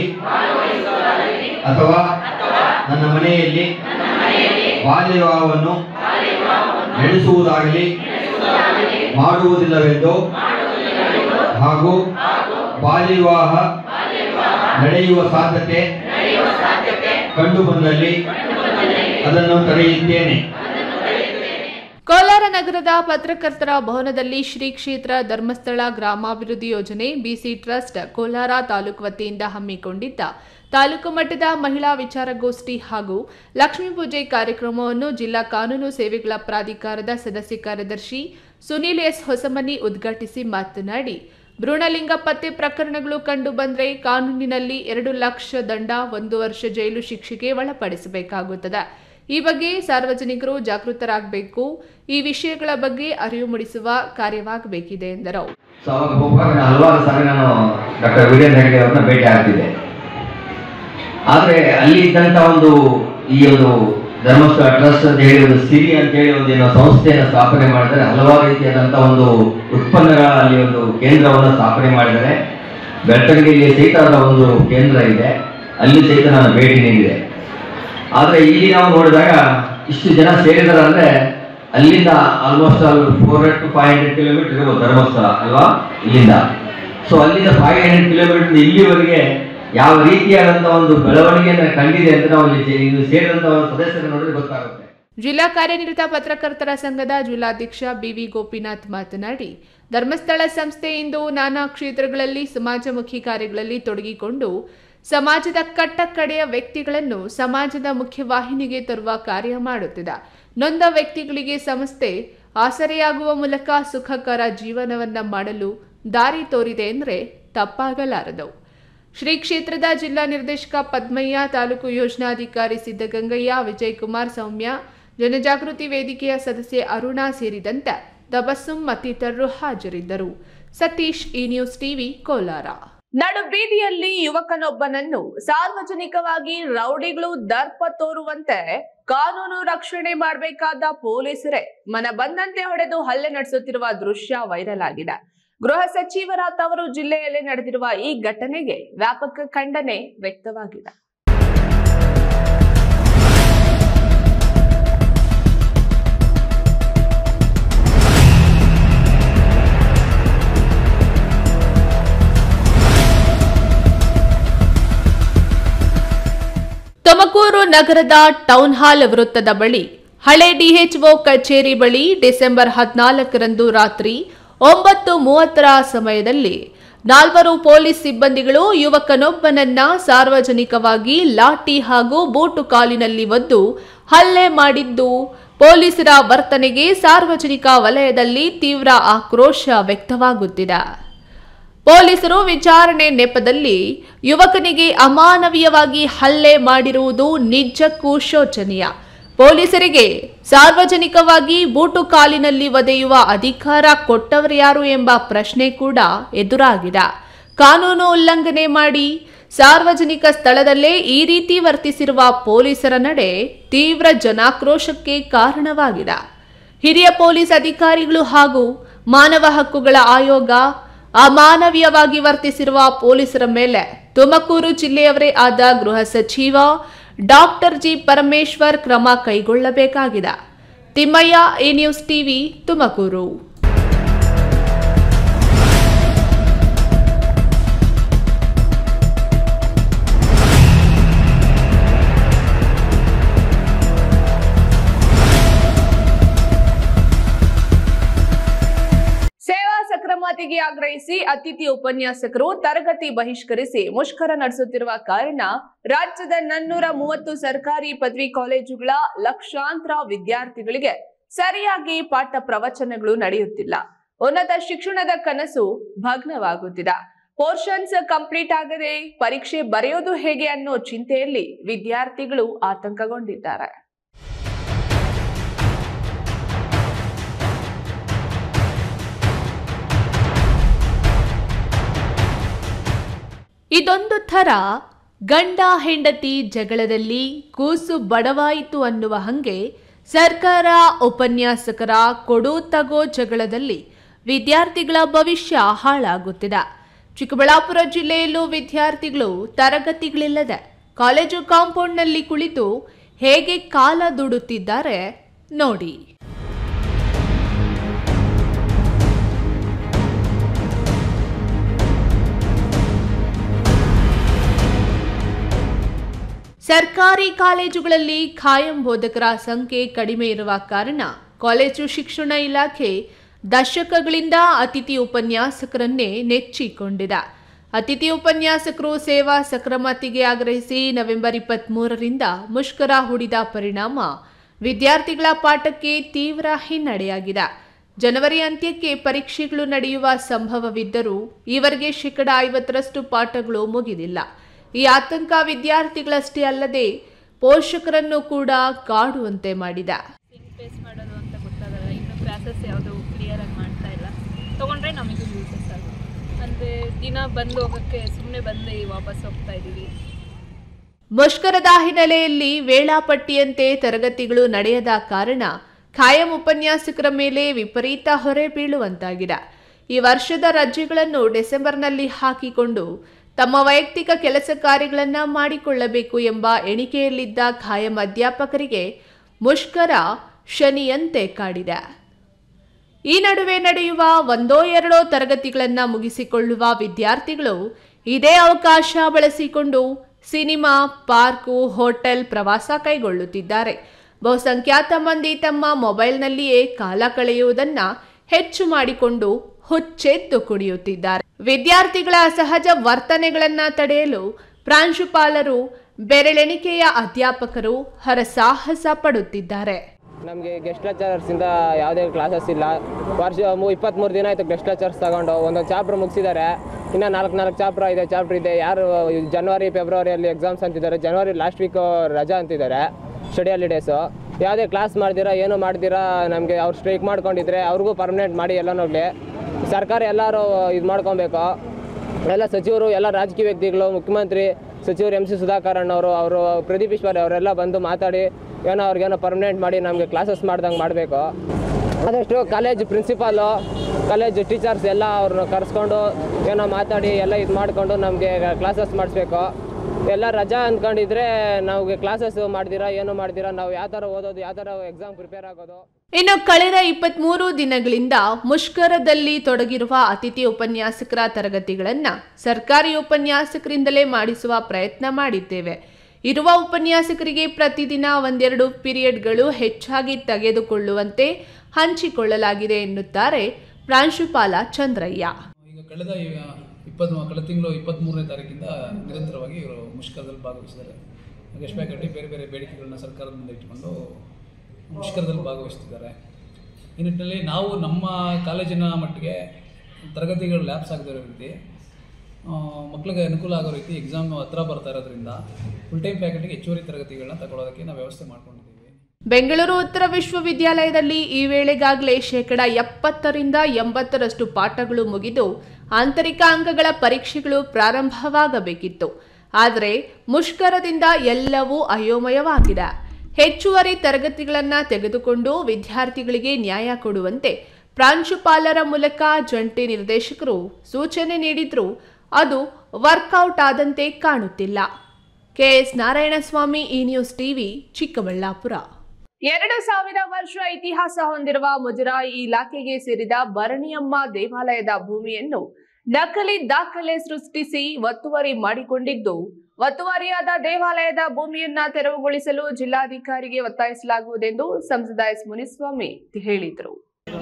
ಅಥವಾ ನನ್ನ ಮನೆಯಲ್ಲಿ ಬಾಲ್ಯ ವಿವಾಹವನ್ನು ನಡೆಸುವುದಾಗಲಿ ಮಾಡುವುದಿಲ್ಲವೆಂದು ಹಾಗೂ ಬಾಲ್ಯ ವಿವಾಹ ನಡೆಯುವ ಸಾಧ್ಯತೆ ಕಂಡು ಬಂದಲ್ಲಿ ಅದನ್ನು ತಡೆಯುತ್ತೇನೆ ಕೋಲಾರ ನಗರದ ಪತ್ರಕರ್ತರ ಭವನದಲ್ಲಿ ಶ್ರೀ ಕ್ಷೇತ್ರ ಧರ್ಮಸ್ಥಳ ಗ್ರಾಮಾಭಿವೃದ್ಧಿ ಯೋಜನೆ ಬಿಸಿ ಟ್ರಸ್ಟ್ ಕೋಲಾರ ತಾಲೂಕು ವತಿಯಿಂದ ಹಮ್ಮಿಕೊಂಡಿದ್ದ ತಾಲೂಕು ಮಟ್ಟದ ಮಹಿಳಾ ವಿಚಾರಗೋಷ್ಠಿ ಹಾಗೂ ಲಕ್ಷ್ಮೀ ಪೂಜೆ ಕಾರ್ಯಕ್ರಮವನ್ನು ಜಿಲ್ಲಾ ಕಾನೂನು ಸೇವೆಗಳ ಪ್ರಾಧಿಕಾರದ ಸದಸ್ಯ ಕಾರ್ಯದರ್ಶಿ ಸುನೀಲ್ ಎಸ್ ಹೊಸಮನಿ ಉದ್ಘಾಟಿಸಿ ಮಾತನಾಡಿ ಭ್ರೂಣಲಿಂಗ ಪತ್ತೆ ಪ್ರಕರಣಗಳು ಕಂಡು ಬಂದರೆ ಕಾನೂನಿನಲ್ಲಿ ಎರಡು ಲಕ್ಷ ದಂಡ ಒಂದು ವರ್ಷ ಜೈಲು ಶಿಕ್ಷೆಗೆ ಒಳಪಡಿಸಬೇಕಾಗುತ್ತದೆ ಈ ಬಗ್ಗೆ ಸಾರ್ವಜನಿಕರು ಜಾಗೃತರಾಗಬೇಕು ಈ ವಿಷಯಗಳ ಬಗ್ಗೆ ಅರಿವು ಮೂಡಿಸುವ ಕಾರ್ಯವಾಗಬೇಕಿದೆ ಎಂದರು ಸೊ ಅವಾಗ ಹೋಗುವಾಗ ನಾನು ಹಲವಾರು ಸಾರಿ ನಾನು ಡಾಕ್ಟರ್ ವೀರೇಂದ್ರ ಹೆಗಡೆ ಅವ್ರನ್ನ ಭೇಟಿ ಆಗ್ತಿದ್ದೆ ಆದರೆ ಅಲ್ಲಿ ಇದ್ದಂಥ ಒಂದು ಈ ಒಂದು ಧರ್ಮಸ್ಥಳ ಟ್ರಸ್ಟ್ ಅಂತ ಹೇಳಿ ಒಂದು ಸಿರಿ ಅಂತ ಹೇಳಿ ಒಂದು ಏನೋ ಸಂಸ್ಥೆಯನ್ನು ಸ್ಥಾಪನೆ ಮಾಡಿದರೆ ಹಲವಾರು ರೀತಿಯಾದಂಥ ಒಂದು ಉತ್ಪನ್ನಗಳ ಅಲ್ಲಿ ಒಂದು ಕೇಂದ್ರವನ್ನು ಸ್ಥಾಪನೆ ಮಾಡಿದ್ದಾರೆ ಬೆಳ್ತಂಗಡಿಯಲ್ಲಿ ಸಹಿತ ಅದರ ಒಂದು ಕೇಂದ್ರ ಇದೆ ಅಲ್ಲಿ ಸಹಿತ ನಾನು ಭೇಟಿ ನೀಡಿದೆ ಆದರೆ ಇಲ್ಲಿ ನಾವು ನೋಡಿದಾಗ ಇಷ್ಟು ಜನ ಸೇರಿದಾರೆ ಅಂದ್ರೆ ಅಲ್ಲಿಂದ almost all four hundred to five hundred kilometre ಇರ್ಬೋದು ಧರ್ಮಸ್ಥಳ ಅಲ್ವಾ ಇಲ್ಲಿಂದ ಸೊ ಅಲ್ಲಿಂದ ಫೈವ್ ಹಂಡ್ರೆಡ್ ಕಿಲೋಮೀಟರ್ ಇಲ್ಲಿವರೆಗೆ ಯಾವ ರೀತಿಯಾದಂತ ಒಂದು ಬೆಳವಣಿಗೆಯನ್ನು ಕಂಡಿದೆ ಅಂತ ನಾವು ಇಲ್ಲಿ ಜೆ- ಇದು ಸೇರಿದಂತ ಸದಸ್ಯರು ನೋಡಿದ್ರೆ ಗೊತ್ತಾಗುತ್ತೆ ಜಿಲ್ಲಾ ಕಾರ್ಯನಿರತ ಪತ್ರಕರ್ತರ ಸಂಘದ ಜಿಲ್ಲಾಧ್ಯಕ್ಷ ಬಿವಿ ಗೋಪಿನಾಥ್ ಮಾತನಾಡಿ ಧರ್ಮಸ್ಥಳ ಸಂಸ್ಥೆ ಇಂದು ನಾನಾ ಕ್ಷೇತ್ರಗಳಲ್ಲಿ ಸಮಾಜಮುಖಿ ಕಾರ್ಯಗಳಲ್ಲಿ ತೊಡಗಿಕೊಂಡು ಸಮಾಜದ ಕಟ್ಟಕಡೆಯ ವ್ಯಕ್ತಿಗಳನ್ನು ಸಮಾಜದ ಮುಖ್ಯವಾಹಿನಿಗೆ ತರುವ ಕಾರ್ಯ ಮಾಡುತ್ತಿದೆ ನೊಂದ ವ್ಯಕ್ತಿಗಳಿಗೆ ಸಂಸ್ಥೆ ಆಸರೆಯಾಗುವ ಮೂಲಕ ಸುಖಕರ ಜೀವನವನ್ನ ಮಾಡಲು ದಾರಿ ತೋರಿದೆ ಎಂದರೆ ತಪ್ಪಾಗಲಾರದು ಶ್ರೀ ಕ್ಷೇತ್ರದ ಜಿಲ್ಲಾ ನಿರ್ದೇಶಕ ಪದ್ಮಯ್ಯ ತಾಲೂಕು ಯೋಜನಾಧಿಕಾರಿ ಸಿದ್ದಗಂಗಯ್ಯ ವಿಜಯಕುಮಾರ್ ಸೌಮ್ಯ ಜನಜಾಗೃತಿ ವೇದಿಕೆಯ ಸದಸ್ಯೆ ಅರುಣಾ ಸೇರಿದಂತೆ ತಬಸ್ಸುಂ ಮತ್ತಿತರರು ಹಾಜರಿದ್ದರು ಸತೀಶ್ ಈ ನ್ಯೂಸ್ ಟಿವಿ ಕೋಲಾರ ನಡು ಬೀದಿಯಲ್ಲಿ ಯುವಕನೊಬ್ಬನನ್ನು ಸಾರ್ವಜನಿಕವಾಗಿ ರೌಡಿಗಳು ದರ್ಪ ತೋರುವಂತೆ ಕಾನೂನು ರಕ್ಷಣೆ ಮಾಡಬೇಕಾದ ಪೊಲೀಸರೇ ಮನ ಬಂದಂತೆ ಹೊಡೆದು ಹಲ್ಲೆ ನಡೆಸುತ್ತಿರುವ ದೃಶ್ಯ ವೈರಲ್ ಆಗಿದೆ ಗೃಹ ಸಚಿವರ ತವರು ಜಿಲ್ಲೆಯಲ್ಲಿ ನಡೆದಿರುವ ಈ ಘಟನೆಗೆ ವ್ಯಾಪಕ ಖಂಡನೆ ವ್ಯಕ್ತವಾಗಿದೆ ತುಮಕೂರು ನಗರದ ಟೌನ್ ಹಾಲ್ ವೃತ್ತದ ಬಳಿ ಹಳೆ ಡಿಎಚ್ಒ ಕಚೇರಿ ಬಳಿ ಡಿಸೆಂಬರ್ ಹದಿನಾಲ್ಕರಂದು ರಾತ್ರಿ ಒಂಬತ್ತು ಮೂವತ್ತರ ಸಮಯದಲ್ಲಿ ನಾಲ್ವರು ಪೊಲೀಸ್ ಸಿಬ್ಬಂದಿಗಳು ಯುವಕನೊಬ್ಬನನ್ನ ಸಾರ್ವಜನಿಕವಾಗಿ ಲಾಠಿ ಹಾಗೂ ಬೂಟು ಕಾಲಿನಲ್ಲಿ ಒದ್ದು ಹಲ್ಲೆ ಮಾಡಿದ್ದು ಪೊಲೀಸರ ವರ್ತನೆಗೆ ಸಾರ್ವಜನಿಕ ವಲಯದಲ್ಲಿ ತೀವ್ರ ಆಕ್ರೋಶ ವ್ಯಕ್ತವಾಗುತ್ತಿದೆ ಪೊಲೀಸರು ವಿಚಾರಣೆ ನೆಪದಲ್ಲಿ ಯುವಕನಿಗೆ ಅಮಾನವೀಯವಾಗಿ ಹಲ್ಲೆ ಮಾಡಿರುವುದು ನಿಜಕ್ಕೂ ಶೋಚನೀಯ ಪೊಲೀಸರಿಗೆ ಸಾರ್ವಜನಿಕವಾಗಿ ಬೂಟು ಕಾಲಿನಲ್ಲಿ ಒದೆಯುವ ಅಧಿಕಾರ ಕೊಟ್ಟವರ್ಯಾರು ಎಂಬ ಪ್ರಶ್ನೆ ಕೂಡ ಎದುರಾಗಿದೆ ಕಾನೂನು ಉಲ್ಲಂಘನೆ ಮಾಡಿ ಸಾರ್ವಜನಿಕ ಸ್ಥಳದಲ್ಲೇ ಈ ರೀತಿ ವರ್ತಿಸಿರುವ ಪೊಲೀಸರ ನಡೆ ತೀವ್ರ ಜನಾಕ್ರೋಶಕ್ಕೆ ಕಾರಣವಾಗಿದೆ ಹಿರಿಯ ಪೊಲೀಸ್ ಅಧಿಕಾರಿಗಳು ಹಾಗೂ ಮಾನವ ಹಕ್ಕುಗಳ ಆಯೋಗ ಅಮಾನವೀಯವಾಗಿ ವರ್ತಿಸಿರುವ ಪೊಲೀಸರ ಮೇಲೆ ತುಮಕೂರು ಜಿಲ್ಲೆಯವರೇ ಆದ ಗೃಹ ಸಚಿವ ಡಾಕ್ಟರ್ ಜಿ ಪರಮೇಶ್ವರ್ ಕ್ರಮ ಕೈಗೊಳ್ಳಬೇಕಾಗಿದೆ Thimmaiah A news TV Tumakuru ಸೇವಾ ಸಕ್ರಮತೆಗೆ ಆಗ್ರಹಿಸಿ ಅತಿಥಿ ಉಪನ್ಯಾಸಕರು ತರಗತಿ ಬಹಿಷ್ಕರಿಸಿ ಮುಷ್ಕರ ನಡೆಸುತ್ತಿರುವ ಕಾರಣ ರಾಜ್ಯದ ನನ್ನೂರ ಮೂವತ್ತು ಸರ್ಕಾರಿ ಪದವಿ ಕಾಲೇಜುಗಳ ಲಕ್ಷಾಂತರ ವಿದ್ಯಾರ್ಥಿಗಳಿಗೆ ಸರಿಯಾಗಿ ಪಾಠ ಪ್ರವಚನಗಳು ನಡೆಯುತ್ತಿಲ್ಲ ಉನ್ನತ ಶಿಕ್ಷಣದ ಕನಸು ಭಗ್ನವಾಗುತ್ತಿದೆ ಪೋರ್ಷನ್ಸ್ ಕಂಪ್ಲೀಟ್ ಆಗದೆ ಪರೀಕ್ಷೆ ಬರೆಯೋದು ಹೇಗೆ ಅನ್ನೋ ಚಿಂತೆಯಲ್ಲಿ ವಿದ್ಯಾರ್ಥಿಗಳು ಆತಂಕಗೊಂಡಿದ್ದಾರೆ ಇದೊಂದು ಥರ ಗಂಡ ಹೆಂಡತಿ ಜಗಳದಲ್ಲಿ ಕೂಸು ಬಡವಾಯಿತು ಅನ್ನುವ ಹಂಗೆ ಸರ್ಕಾರ ಉಪನ್ಯಾಸಕರ ಕೊಡು ತಗೋ ಜಗಳದಲ್ಲಿ ವಿದ್ಯಾರ್ಥಿಗಳ ಭವಿಷ್ಯ ಹಾಳಾಗುತ್ತಿದೆ ಚಿಕ್ಕಬಳ್ಳಾಪುರ ಜಿಲ್ಲೆಯಲ್ಲೂ ವಿದ್ಯಾರ್ಥಿಗಳು ತರಗತಿಗಳಿಲ್ಲದೆ ಕಾಲೇಜು ಕಾಂಪೌಂಡ್ನಲ್ಲಿ ಕುಳಿತು ಹೇಗೆ ಕಾಲ ದುಡುತ್ತಿದ್ದಾರೆ ನೋಡಿ ಸರ್ಕಾರಿ ಕಾಲೇಜುಗಳಲ್ಲಿ ಖಾಯಂ ಬೋಧಕರ ಸಂಖ್ಯೆ ಕಡಿಮೆ ಇರುವ ಕಾರಣ ಕಾಲೇಜು ಶಿಕ್ಷಣ ಇಲಾಖೆ ದಶಕಗಳಿಂದ ಅತಿಥಿ ಉಪನ್ಯಾಸಕರನ್ನೇ ನೆಚ್ಚಿಕೊಂಡಿದೆ ಅತಿಥಿ ಉಪನ್ಯಾಸಕರು ಸೇವಾ ಸಕ್ರಮತಿಗೆ ಆಗ್ರಹಿಸಿ ನವೆಂಬರ್ ಇಪ್ಪತ್ಮೂರರಿಂದ ಮುಷ್ಕರ ಹೂಡಿದ ಪರಿಣಾಮ ವಿದ್ಯಾರ್ಥಿಗಳ ಪಾಠಕ್ಕೆ ತೀವ್ರ ಹಿನ್ನಡೆಯಾಗಿದೆ ಜನವರಿ ಅಂತ್ಯಕ್ಕೆ ಪರೀಕ್ಷೆಗಳು ನಡೆಯುವ ಸಂಭವವಿದ್ದರೂ ಈವರೆಗೆ ಶೇಕಡ ಐವತ್ತರಷ್ಟು ಪಾಠಗಳು ಮುಗಿದಿಲ್ಲ ಈ ಆತಂಕ ವಿದ್ಯಾರ್ಥಿಗಳಷ್ಟೇ ಅಲ್ಲದೆ ಪೋಷಕರನ್ನು ಕೂಡ ಕಾಡುವಂತೆ ಮಾಡಿದೆ ಹೆಂಗೆ ಫೇಸ್ ಮಾಡೋದು ಅಂತ ಗೊತ್ತಾಗಲ್ಲ ಇನ್ನು ಕ್ಲಾಸಸ್ ಯಾವುದು ಕ್ಲಿಯರಾಗಿ ಮಾಡ್ತಾ ಇಲ್ಲ ತೊಗೊಂಡ್ರೆ ನಮಗೂ ಯೂಸಸ್ ಆಗುತ್ತೆ ಅಂದರೆ ದಿನ ಬಂದು ಹೋಗೋಕ್ಕೆ ಸುಮ್ಮನೆ ಬಂದು ವಾಪಸ್ ಹೋಗ್ತಾ ಇದ್ದೀವಿ ಮುಷ್ಕರದ ಹಿನ್ನೆಲೆಯಲ್ಲಿ ವೇಳಾಪಟ್ಟಿಯಂತೆ ತರಗತಿಗಳು ನಡೆಯದ ಕಾರಣ ಖಾಯಂ ಉಪನ್ಯಾಸಕರ ಮೇಲೆ ವಿಪರೀತ ಹೊರೆ ಬೀಳುವಂತಾಗಿದೆ ಈ ವರ್ಷದ ರಜೆಗಳನ್ನು ಡಿಸೆಂಬರ್ನಲ್ಲಿ ಹಾಕಿಕೊಂಡು ತಮ್ಮ ವೈಯಕ್ತಿಕ ಕೆಲಸ ಕಾರ್ಯಗಳನ್ನು ಮಾಡಿಕೊಳ್ಳಬೇಕು ಎಂಬ ಎಣಿಕೆಯಲ್ಲಿದ್ದ ಖಾಯಂ ಅಧ್ಯಾಪಕರಿಗೆ ಮುಷ್ಕರ ಶನಿಯಂತೆ ಕಾಡಿದೆ ಈ ನಡುವೆ ನಡೆಯುವ ಒಂದೋ ಎರಡೋ ತರಗತಿಗಳನ್ನು ಮುಗಿಸಿಕೊಳ್ಳುವ ವಿದ್ಯಾರ್ಥಿಗಳು ಇದೇ ಅವಕಾಶ ಬಳಸಿಕೊಂಡು ಸಿನಿಮಾ ಪಾರ್ಕು ಹೋಟೆಲ್ ಪ್ರವಾಸ ಕೈಗೊಳ್ಳುತ್ತಿದ್ದಾರೆ ಬಹುಸಂಖ್ಯಾತ ಮಂದಿ ತಮ್ಮ ಮೊಬೈಲ್ನಲ್ಲಿಯೇ ಕಾಲ ಕಳೆಯುವುದನ್ನ ಹೆಚ್ಚು ಮಾಡಿಕೊಂಡು ಹುಚ್ಚೆದ್ದು ಕುಡಿಯುತ್ತಿದ್ದಾರೆ ವಿದ್ಯಾರ್ಥಿಗಳ ಅಸಹಜ ವರ್ತನೆಗಳನ್ನ ತಡೆಯಲು ಪ್ರಾಂಶುಪಾಲರು ಬೆರಳೆಣಿಕೆಯ ಅಧ್ಯಾಪಕರು ಹರಸಾಹಸ ಪಡುತ್ತಿದ್ದಾರೆ ನಮಗೆ ಗೆಸ್ಟ್ ಲೆಕ್ಚರರ್ಸಿಂದ ಯಾವುದೇ ಕ್ಲಾಸಸ್ ಇಲ್ಲ ವರ್ಷ ಇಪ್ಪತ್ತ್ಮೂರು ದಿನ ಆಯಿತು ಗೆಸ್ಟ್ ಲೆಕ್ಚರ್ಸ್ ತಗೊಂಡು ಒಂದೊಂದು ಚಾಪ್ಟರ್ ಮುಗಿಸಿದ್ದಾರೆ ಇನ್ನು ನಾಲ್ಕು ನಾಲ್ಕು ಚಾಪ್ಟರ್ ಇದೆ ಚಾಪ್ಟರ್ ಇದೆ ಯಾರು ಜನವರಿ ಫೆಬ್ರವರಿಯಲ್ಲಿ ಎಕ್ಸಾಮ್ಸ್ ಅಂತಿದ್ದಾರೆ ಜನವರಿ ಲಾಸ್ಟ್ ವೀಕ್ ರಜಾ ಅಂತಿದ್ದಾರೆ ಸ್ಟಡಿ ಹಾಲಿಡೇಸು ಯಾವುದೇ ಕ್ಲಾಸ್ ಮಾಡ್ದಿರಾ ಏನು ಮಾಡ್ದಿರಾ ನಮಗೆ ಅವ್ರು ಸ್ಟ್ರೈಕ್ ಮಾಡ್ಕೊಂಡಿದ್ರೆ ಅವ್ರಿಗೂ ಪರ್ಮನೆಂಟ್ ಮಾಡಿ ಎಲ್ಲನೋಗ್ಲಿ ಸರ್ಕಾರ ಎಲ್ಲರೂ ಇದು ಮಾಡ್ಕೊಬೇಕು ಎಲ್ಲ ಸಚಿವರು ಎಲ್ಲ ರಾಜಕೀಯ ವ್ಯಕ್ತಿಗಳು ಮುಖ್ಯಮಂತ್ರಿ ಸಚಿವರು ಎಂ ಸಿ ಸುಧಾಕರ್ ಅಣ್ಣವರು ಅವರು ಪ್ರದೀಪ್ ಈಶ್ವರ್ ಅವರೆಲ್ಲ ಬಂದು ಮಾತಾಡಿ ಏನೋ ಅವ್ರಿಗೇನೋ ಪರ್ಮನೆಂಟ್ ಮಾಡಿ ನಮಗೆ ಕ್ಲಾಸಸ್ ಮಾಡ್ದಂಗೆ ಮಾಡಬೇಕು ಆದಷ್ಟು ಕಾಲೇಜ್ ಪ್ರಿನ್ಸಿಪಾಲು ಕಾಲೇಜ್ ಟೀಚರ್ಸ್ ಎಲ್ಲ ಅವ್ರನ್ನ ಕರೆಸ್ಕೊಂಡು ಏನೋ ಮಾತಾಡಿ ಎಲ್ಲ ಇದು ಮಾಡಿಕೊಂಡು ನಮಗೆ ಕ್ಲಾಸಸ್ ಮಾಡಿಸ್ಬೇಕು ಎಲ್ಲ ರಜಾ ಅಂದ್ಕೊಂಡಿದ್ರೆ ನಮಗೆ ಕ್ಲಾಸಸ್ ಮಾಡ್ದಿರಾ ಏನು ಮಾಡ್ದಿರಾ ನಾವು ಯಾವ ಥರ ಓದೋದು ಯಾವ ಥರ ಎಕ್ಸಾಮ್ ಪ್ರಿಪೇರ್ ಆಗೋದು ಇನ್ನು ಕಳೆದ ಇಪ್ಪತ್ಮೂರು ದಿನಗಳಿಂದ ಮುಷ್ಕರದಲ್ಲಿ ತೊಡಗಿರುವ ಅತಿಥಿ ಉಪನ್ಯಾಸಕರ ತರಗತಿಗಳನ್ನ ಸರ್ಕಾರಿ ಉಪನ್ಯಾಸಕರಿಂದಲೇ ಮಾಡಿಸುವ ಪ್ರಯತ್ನ ಮಾಡಿದ್ದೇವೆ ಇರುವ ಉಪನ್ಯಾಸಕರಿಗೆ ಪ್ರತಿದಿನ ಒಂದೆರಡು ಪೀರಿಯಡ್ಗಳು ಹೆಚ್ಚಾಗಿ ತೆಗೆದುಕೊಳ್ಳುವಂತೆ ಹಂಚಿಕೊಳ್ಳಲಾಗಿದೆ ಎನ್ನುತ್ತಾರೆ ಪ್ರಾಂಶುಪಾಲ ಚಂದ್ರಯ್ಯ ಈಗ ಕಳೆದ ಇಪ್ಪತ್ತು ಕಳೆದ ತಿಂಗಳು ಇಪ್ಪತ್ತ್ಮೂರನೇ ತಾರೀಕಿಂದ ನಿರಂತರವಾಗಿ ಇವರು ಮುಷ್ಕರದಲ್ಲಿ ಭಾಗವಹಿಸಿದ್ದಾರೆ ಗೆಸ್ಟ್ ಫ್ಯಾಕಲ್ಟಿ ಬೇರೆ ಬೇರೆ ಬೇಡಿಕೆಗಳನ್ನ ಸರ್ಕಾರದ ಮುಂದೆ ಇಟ್ಕೊಂಡು ಮುಷ್ಕರದಲ್ಲಿ ಭಾಗವಹಿಸ್ತಿದ್ದಾರೆ ಈ ನಿಟ್ಟಿನಲ್ಲಿ ನಾವು ನಮ್ಮ ಕಾಲೇಜಿನ ಮಟ್ಟಿಗೆ ತರಗತಿಗಳು ಲ್ಯಾಬ್ಸ್ ಆಗದಿರೋ ರೀತಿ ಆ, ಮಕ್ಕಳಿಗೆ ಅನುಕೂಲ ಆಗೋ ರೀತಿ ಎಕ್ಸಾಮ್ ಹತ್ರ ಬರ್ತಾ ಇರೋದ್ರಿಂದ ಫುಲ್ ಟೈಮ್ ಫ್ಯಾಕಲ್ಟಿಗೆ ಹೆಚ್ಚುವರಿ ತರಗತಿಗಳನ್ನ ತಗೊಳ್ಳೋದಕ್ಕೆ ನಾವು ವ್ಯವಸ್ಥೆ ಮಾಡ್ಕೊಂಡಿದ್ದೀವಿ ಬೆಂಗಳೂರು ಉತ್ತರ ವಿಶ್ವವಿದ್ಯಾಲಯದಲ್ಲಿ ಈ ವೇಳೆಗಾಗಲೇ ಶೇಕಡ ಎಪ್ಪತ್ತರಿಂದ ಎಂಬತ್ತರಷ್ಟು ಪಾಠಗಳು ಮುಗಿದು ಆಂತರಿಕ ಅಂಕಗಳ ಪರೀಕ್ಷೆಗಳು ಪ್ರಾರಂಭವಾಗಬೇಕಿತ್ತು ಆದರೆ ಮುಷ್ಕರದಿಂದ ಎಲ್ಲವೂ ಅಯೋಮಯವಾಗಿದೆ ಹೆಚ್ಚುವರಿ ತರಗತಿಗಳನ್ನು ತೆಗೆದುಕೊಂಡು ವಿದ್ಯಾರ್ಥಿಗಳಿಗೆ ನ್ಯಾಯ ಕೊಡುವಂತೆ ಪ್ರಾಂಶುಪಾಲರ ಮೂಲಕ ಜಂಟಿ ನಿರ್ದೇಶಕರು ಸೂಚನೆ ನೀಡಿದ್ರು ಅದು ವರ್ಕೌಟ್ ಆದಂತೆ ಕಾಣುತ್ತಿಲ್ಲ ಕೆಎಸ್ ನಾರಾಯಣಸ್ವಾಮಿ ಈ ನ್ಯೂಸ್ ಟಿವಿ ಚಿಕ್ಕಬಳ್ಳಾಪುರ ಎರಡು ಸಾವಿರ ವರ್ಷ ಇತಿಹಾಸ ಹೊಂದಿರುವ ಮುಜರಾಯಿ ಇಲಾಖೆಗೆ ಸೇರಿದ ಭರಣಿಯಮ್ಮ ದೇವಾಲಯದ ಭೂಮಿಯನ್ನು ನಕಲಿ ದಾಖಲೆ ಸೃಷ್ಟಿಸಿ ಒತ್ತುವರಿ ಮಾಡಿಕೊಂಡಿದ್ದು ಒತ್ತುವರಿಯಾದ ದೇವಾಲಯದ ಭೂಮಿಯನ್ನ ತೆರವುಗೊಳಿಸಲು ಜಿಲ್ಲಾಧಿಕಾರಿಗೆ ಒತ್ತಾಯಿಸಲಾಗುವುದೆಂದು ಸಂಸದ ಎಸ್ ಮುನಿಸ್ವಾಮಿ ಹೇಳಿದರು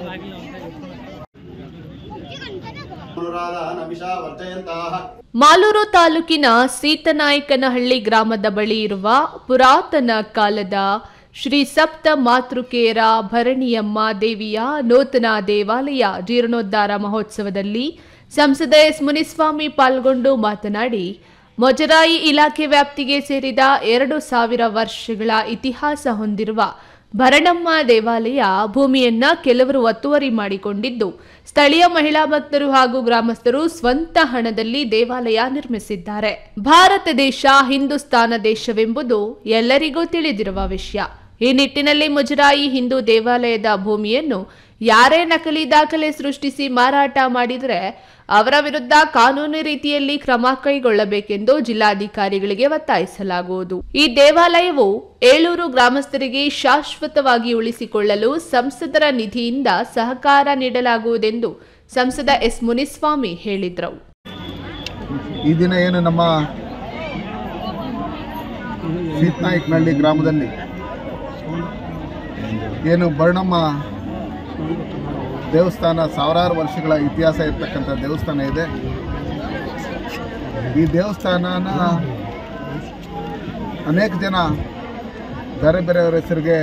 ಮಾಲೂರು ತಾಲೂಕಿನ ಸೀತನಾಯಕನಹಳ್ಳಿ ಗ್ರಾಮದ ಬಳಿ ಇರುವ ಪುರಾತನ ಕಾಲದ ಶ್ರೀ ಸಪ್ತ ಮಾತೃಕೆಯರ ಭರಣಿಯಮ್ಮ ದೇವಿಯ ನೂತನ ದೇವಾಲಯ ಜೀರ್ಣೋದ್ಧಾರ ಮಹೋತ್ಸವದಲ್ಲಿ ಸಂಸದ ಎಸ್ ಮುನಿಸ್ವಾಮಿ ಪಾಲ್ಗೊಂಡು ಮಾತನಾಡಿ ಮೊಜರಾಯಿ ಇಲಾಖೆ ವ್ಯಾಪ್ತಿಗೆ ಸೇರಿದ ಎರಡು ಸಾವಿರ ವರ್ಷಗಳ ಇತಿಹಾಸ ಹೊಂದಿರುವ ಭರಣಮ್ಮ ದೇವಾಲಯ ಭೂಮಿಯನ್ನ ಕೆಲವರು ಒತ್ತುವರಿ ಮಾಡಿಕೊಂಡಿದ್ದು ಸ್ಥಳೀಯ ಮಹಿಳಾ ಭಕ್ತರು ಹಾಗೂ ಗ್ರಾಮಸ್ಥರು ಸ್ವಂತ ಹಣದಲ್ಲಿ ದೇವಾಲಯ ನಿರ್ಮಿಸಿದ್ದಾರೆ ಭಾರತ ದೇಶ ಹಿಂದೂಸ್ತಾನ ದೇಶವೆಂಬುದು ಎಲ್ಲರಿಗೂ ತಿಳಿದಿರುವ ವಿಷಯ ಈ ನಿಟ್ಟಿನಲ್ಲಿ ಮುಜರಾಯಿ ಹಿಂದೂ ದೇವಾಲಯದ ಭೂಮಿಯನ್ನು ಯಾರೇ ನಕಲಿ ದಾಖಲೆ ಸೃಷ್ಟಿಸಿ ಮಾರಾಟ ಮಾಡಿದರೆ ಅವರ ವಿರುದ್ಧ ಕಾನೂನು ರೀತಿಯಲ್ಲಿ ಕ್ರಮ ಕೈಗೊಳ್ಳಬೇಕೆಂದು ಜಿಲ್ಲಾಧಿಕಾರಿಗಳಿಗೆ ಒತ್ತಾಯಿಸಲಾಗುವುದು ಈ ದೇವಾಲಯವು ಏಳೂರು ಗ್ರಾಮಸ್ಥರಿಗೆ ಶಾಶ್ವತವಾಗಿ ಉಳಿಸಿಕೊಳ್ಳಲು ಸಂಸದರ ನಿಧಿಯಿಂದ ಸಹಕಾರ ನೀಡಲಾಗುವುದೆಂದು ಸಂಸದ ಎಸ್ ಮುನಿಸ್ವಾಮಿ ಹೇಳಿದರು ಈ ದಿನ ಏನು ನಮ್ಮ ಸೀತ್ನಾಯಕನಹಳ್ಳಿ ಗ್ರಾಮದಲ್ಲಿ ಏನು ಬರ್ಣಮ್ಮ ದೇವಸ್ಥಾನ ಸಾವಿರಾರು ವರ್ಷಗಳ ಇತಿಹಾಸ ಇರ್ತಕ್ಕಂಥ ದೇವಸ್ಥಾನ ಇದೆ ಈ ದೇವಸ್ಥಾನನ ಅನೇಕ ಜನ ಬೇರೆ ಬೇರೆಯವರ ಹೆಸರಿಗೆ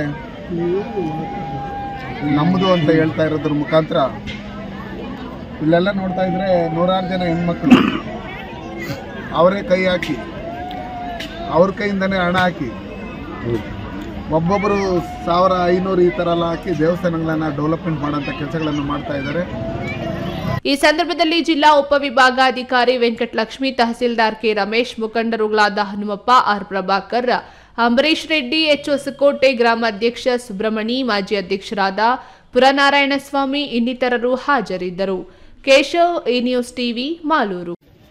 ನಮ್ಮದು ಅಂತ ಹೇಳ್ತಾ ಇರೋದ್ರ ಮುಖಾಂತರ ಇಲ್ಲೆಲ್ಲ ನೋಡ್ತಾ ಇದ್ರೆ ನೂರಾರು ಜನ ಹೆಣ್ಮಕ್ಳು ಅವರೇ ಕೈ ಹಾಕಿ ಅವ್ರ ಕೈಯಿಂದನೇ ಹಣ ಹಾಕಿ ಒಬ್ಬೊಬ್ಬರು ಸಾವಿರ ಐನೂರು ಈ ಥರ ಎಲ್ಲ ಹಾಕಿ ದೇವಸ್ಥಾನಗಳನ್ನ ಡೆವಲಪ್ಮೆಂಟ್ ಮಾಡೋಂಥ ಕೆಲಸಗಳನ್ನು ಮಾಡ್ತಾ ಇದ್ದಾರೆ ಈ ಸಂದರ್ಭದಲ್ಲಿ ಜಿಲ್ಲಾ ಉಪವಿಭಾಗಾಧಿಕಾರಿ ವೆಂಕಟಲಕ್ಷ್ಮಿ ತಹಸೀಲ್ದಾರ್ ಕೆ ರಮೇಶ್ ಮುಖಂಡರುಗಳಾದ ಹನುಮಪ್ಪ ಆರ್ ಪ್ರಭಾಕರ್ ಅಂಬರೀಶ್ ರೆಡ್ಡಿ ಎಚ್ ಹೊಸಕೋಟೆ ಗ್ರಾಮಾಧ್ಯಕ್ಷ ಸುಬ್ರಹ್ಮಣಿ ಮಾಜಿ ಅಧ್ಯಕ್ಷರಾದ ಪುರನಾರಾಯಣಸ್ವಾಮಿ ಇನ್ನಿತರರು ಹಾಜರಿದ್ದರು ಕೇಶವ್ ಈ ನ್ಯೂಸ್ ಟಿವಿ ಮಾಲೂರು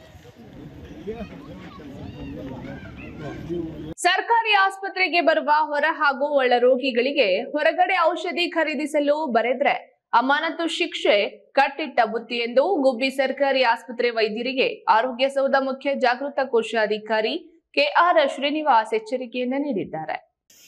ಸರ್ಕಾರಿ ಆಸ್ಪತ್ರೆಗೆ ಬರುವ ಹೊರ ಹಾಗೂ ಒಳ ರೋಗಿಗಳಿಗೆ ಹೊರಗಡೆ ಔಷಧಿ ಖರೀದಿಸಲು ಬರೆದ್ರೆ ಅಮಾನತು ಶಿಕ್ಷೆ ಕಟ್ಟಿಟ್ಟ ಬುತ್ತಿ ಎಂದು ಗುಬ್ಬಿ ಸರ್ಕಾರಿ ಆಸ್ಪತ್ರೆ ವೈದ್ಯರಿಗೆ ಆರೋಗ್ಯ ಸೌಧ ಮುಖ್ಯ ಜಾಗೃತ ಕೋಶಾಧಿಕಾರಿ ಕೆಆರ್ ಶ್ರೀನಿವಾಸ್ ಎಚ್ಚರಿಕೆಯನ್ನ ನೀಡಿದ್ದಾರೆ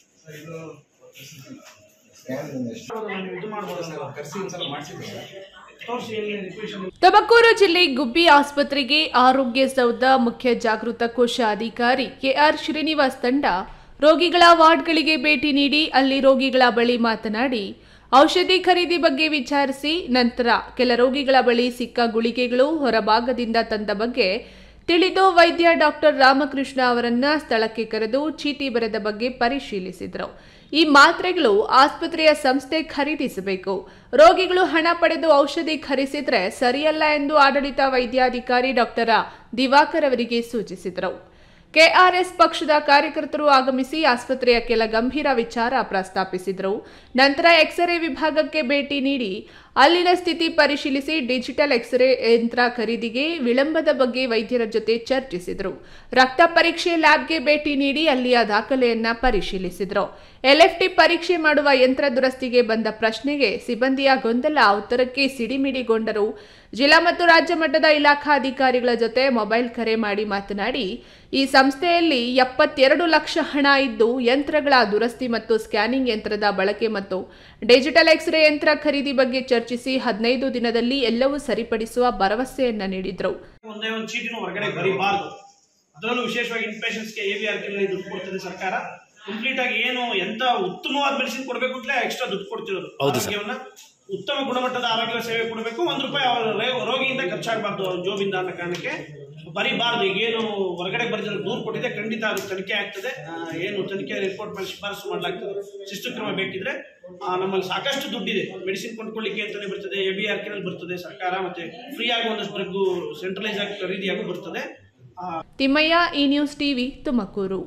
ತುಮಕೂರು ಜಿಲ್ಲೆ ಗುಬ್ಬಿ ಆಸ್ಪತ್ರೆಗೆ ಆರೋಗ್ಯ ಸೌಧ ಮುಖ್ಯ ಜಾಗೃತ ಕೋಶ ಅಧಿಕಾರಿ ಕೆಆರ್ ಶ್ರೀನಿವಾಸ್ ತಂಡ ರೋಗಿಗಳ ವಾರ್ಡ್ಗಳಿಗೆ ಭೇಟಿ ನೀಡಿ ಅಲ್ಲಿ ರೋಗಿಗಳ ಬಳಿ ಮಾತನಾಡಿ ಔಷಧಿ ಖರೀದಿ ಬಗ್ಗೆ ವಿಚಾರಿಸಿ ನಂತರ ಕೆಲ ರೋಗಿಗಳ ಬಳಿ ಸಿಕ್ಕ ಗುಳಿಗೆಗಳು ಹೊರಭಾಗದಿಂದ ತಂದ ಬಗ್ಗೆ ತಿಳಿದು ವೈದ್ಯ ಡಾಕ್ಟರ್ ರಾಮಕೃಷ್ಣ ಅವರನ್ನ ಸ್ಥಳಕ್ಕೆ ಕರೆದು ಚೀಟಿ ಬರೆದ ಬಗ್ಗೆ ಪರಿಶೀಲಿಸಿದರು ಈ ಮಾತ್ರೆಗಳು ಆಸ್ಪತ್ರೆಯ ಸಂಸ್ಥೆ ಖರೀದಿಸಬೇಕು ರೋಗಿಗಳು ಹಣ ಪಡೆದು ಔಷಧಿ ಖರೀದಿಸಿದ್ರೆ ಸರಿಯಲ್ಲ ಎಂದು ಆಡಳಿತ ವೈದ್ಯಾಧಿಕಾರಿ ಡಾಕ್ಟರ್ ದಿವಾಕರ್ ಅವರಿಗೆ ಸೂಚಿಸಿದರು ಕೆಆರ್ಎಸ್ ಪಕ್ಷದ ಕಾರ್ಯಕರ್ತರು ಆಗಮಿಸಿ ಆಸ್ಪತ್ರೆಯ ಕೆಲ ಗಂಭೀರ ವಿಚಾರ ಪ್ರಸ್ತಾಪಿಸಿದರು ನಂತರ ಎಕ್ಸ್ರೇ ವಿಭಾಗಕ್ಕೆ ಭೇಟಿ ನೀಡಿ ಅಲ್ಲಿನ ಸ್ಥಿತಿ ಪರಿಶೀಲಿಸಿ ಡಿಜಿಟಲ್ ಎಕ್ಸ್ರೇ ಯಂತ್ರ ಖರೀದಿಗೆ ವಿಳಂಬದ ಬಗ್ಗೆ ವೈದ್ಯರ ಜೊತೆ ಚರ್ಚಿಸಿದರು ರಕ್ತ ಪರೀಕ್ಷೆ ಲ್ಯಾಬ್ಗೆ ಭೇಟಿ ನೀಡಿ ಅಲ್ಲಿಯ ದಾಖಲೆಯನ್ನ ಪರಿಶೀಲಿಸಿದರು ಎಲ್ಎಫ್ಟಿ ಪರೀಕ್ಷೆ ಮಾಡುವ ಯಂತ್ರ ದುರಸ್ತಿಗೆ ಬಂದ ಪ್ರಶ್ನೆಗೆ ಸಿಬ್ಬಂದಿಯ ಗೊಂದಲ ಉತ್ತರಕ್ಕೆ ಸಿಡಿಮಿಡಿಗೊಂಡರು ಜಿಲ್ಲಾ ಮತ್ತು ರಾಜ್ಯ ಮಟ್ಟದ ಇಲಾಖಾ ಅಧಿಕಾರಿಗಳ ಜೊತೆ ಮೊಬೈಲ್ ಕರೆ ಮಾಡಿ ಮಾತನಾಡಿ ಈ ಸಂಸ್ಥೆಯಲ್ಲಿ ಎಪ್ಪತ್ತೆರಡು ಲಕ್ಷ ಹಣ ಇದ್ದು ಯಂತ್ರಗಳ ದುರಸ್ತಿ ಮತ್ತು ಸ್ಕ್ಯಾನಿಂಗ್ ಯಂತ್ರದ ಬಳಕೆ ಮತ್ತು ಡಿಜಿಟಲ್ ಎಕ್ಸ್ರೇ ಯಂತ್ರ ಖರೀದಿ ಬಗ್ಗೆ ಚರ್ಚಿಸಿ ಹದಿನೈದು ದಿನದಲ್ಲಿ ಎಲ್ಲವೂ ಸರಿಪಡಿಸುವ ಭರವಸೆಯನ್ನ ನೀಡಿದ್ರು ಒಂದೇ ಒಂದು ಚೀಟಿನೂ ಹೊರಗಡೆ ಬರೀಬಾರ್ದು ಅದರಲ್ಲೂ ವಿಶೇಷವಾಗಿ ಇನ್ಪೇಷನ್ಸ್ಗೆ ಎ ಬಿ ಆರ್ ನಲ್ಲಿ ದುಡ್ಡು ಕೊಡ್ತದೆ ಸರ್ಕಾರ ಕಂಪ್ಲೀಟ್ ಆಗಿ ಏನು ಎಂತ ಉತ್ತಮವಾದ ಮೆಡಿಸಿನ್ ಕೊಡಬೇಕು ಅಂತಲೇ ಎಕ್ಸ್ಟ್ರಾ ದುಡ್ಡು ಕೊಡ್ತಿರೋದು ಹೌದು ಸರ್. ಆರೋಗ್ಯವನ್ನ ಉತ್ತಮ ಗುಣಮಟ್ಟದ ಆರೋಗ್ಯ ಸೇವೆ ಕೊಡಬೇಕು ಒಂದ್ ರೂಪಾಯಿ ಅವರ ರೇ- ರೋಗಿಯಿಂದ ಖರ್ಚಾಗಬಾರ್ದು ಅವ್ರ ಜೋಬಿಂದ ಅನ್ನೋ ಕಾರಣಕ್ಕೆ ಬರೀಬಾರ್ದು ಈಗೇನು ಹೊರಗಡೆ ಬರೆದಿರೋ ದೂರು ಕೊಟ್ಟಿದೆ ಖಂಡಿತ ಅದು ತನಿಖೆ ಆಗ್ತದೆ ಆ, ಏನು ತನಿಖೆ ರಿಪೋರ್ಟ್ ಮಾಡಿ ಶಿಫಾರಸು ಮಾಡಲಾಗ್ತದೆ ಶಿಸ್ತು ಕ್ರಮ ಬೇಕಿದ್ರೆ ಆ, ನಮ್ಮಲ್ಲಿ ಸಾಕಷ್ಟು ದುಡ್ಡಿದೆ ಮೆಡಿಸಿನ್ ಕೊಂಡ್ಕೊಳ್ಳಿಕ್ಕೆ ಅಂತಾನೆ ಬರ್ತದೆ ಎ ಬಿ ಆರ್ ನಲ್ಲಿ ಬರ್ತದೆ ಸರ್ಕಾರ ಮತ್ತೆ ಫ್ರೀ ಆಗಿ ಒಂದಷ್ಟು ಡ್ರಗ್ ಸೆಂಟ್ರಲೈಸ್ ಆಗಿ ಖರೀದಿಯಾಗೂ ಬರ್ತದೆ ಆ, ತಿಮ್ಮಯ್ಯ ಈ ನ್ಯೂಸ್ ಟಿವಿ ತುಮಕೂರು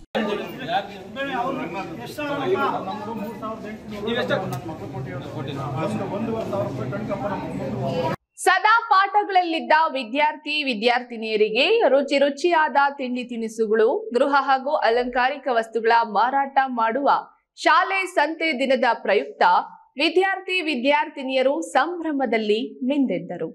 ಸದಾ ಪಾಠಗಳಲ್ಲಿದ್ದ ವಿದ್ಯಾರ್ಥಿ ವಿದ್ಯಾರ್ಥಿನಿಯರಿಗೆ ರುಚಿ ರುಚಿಯಾದ ತಿಂಡಿ ತಿನಿಸುಗಳು ಗೃಹ ಹಾಗೂ ಅಲಂಕಾರಿಕ ವಸ್ತುಗಳ ಮಾರಾಟ ಮಾಡುವ ಶಾಲೆ ಸಂತೆ ದಿನದ ಪ್ರಯುಕ್ತ ವಿದ್ಯಾರ್ಥಿ ವಿದ್ಯಾರ್ಥಿನಿಯರು ಸಂಭ್ರಮದಲ್ಲಿ ಮಿಂದೆದ್ದರು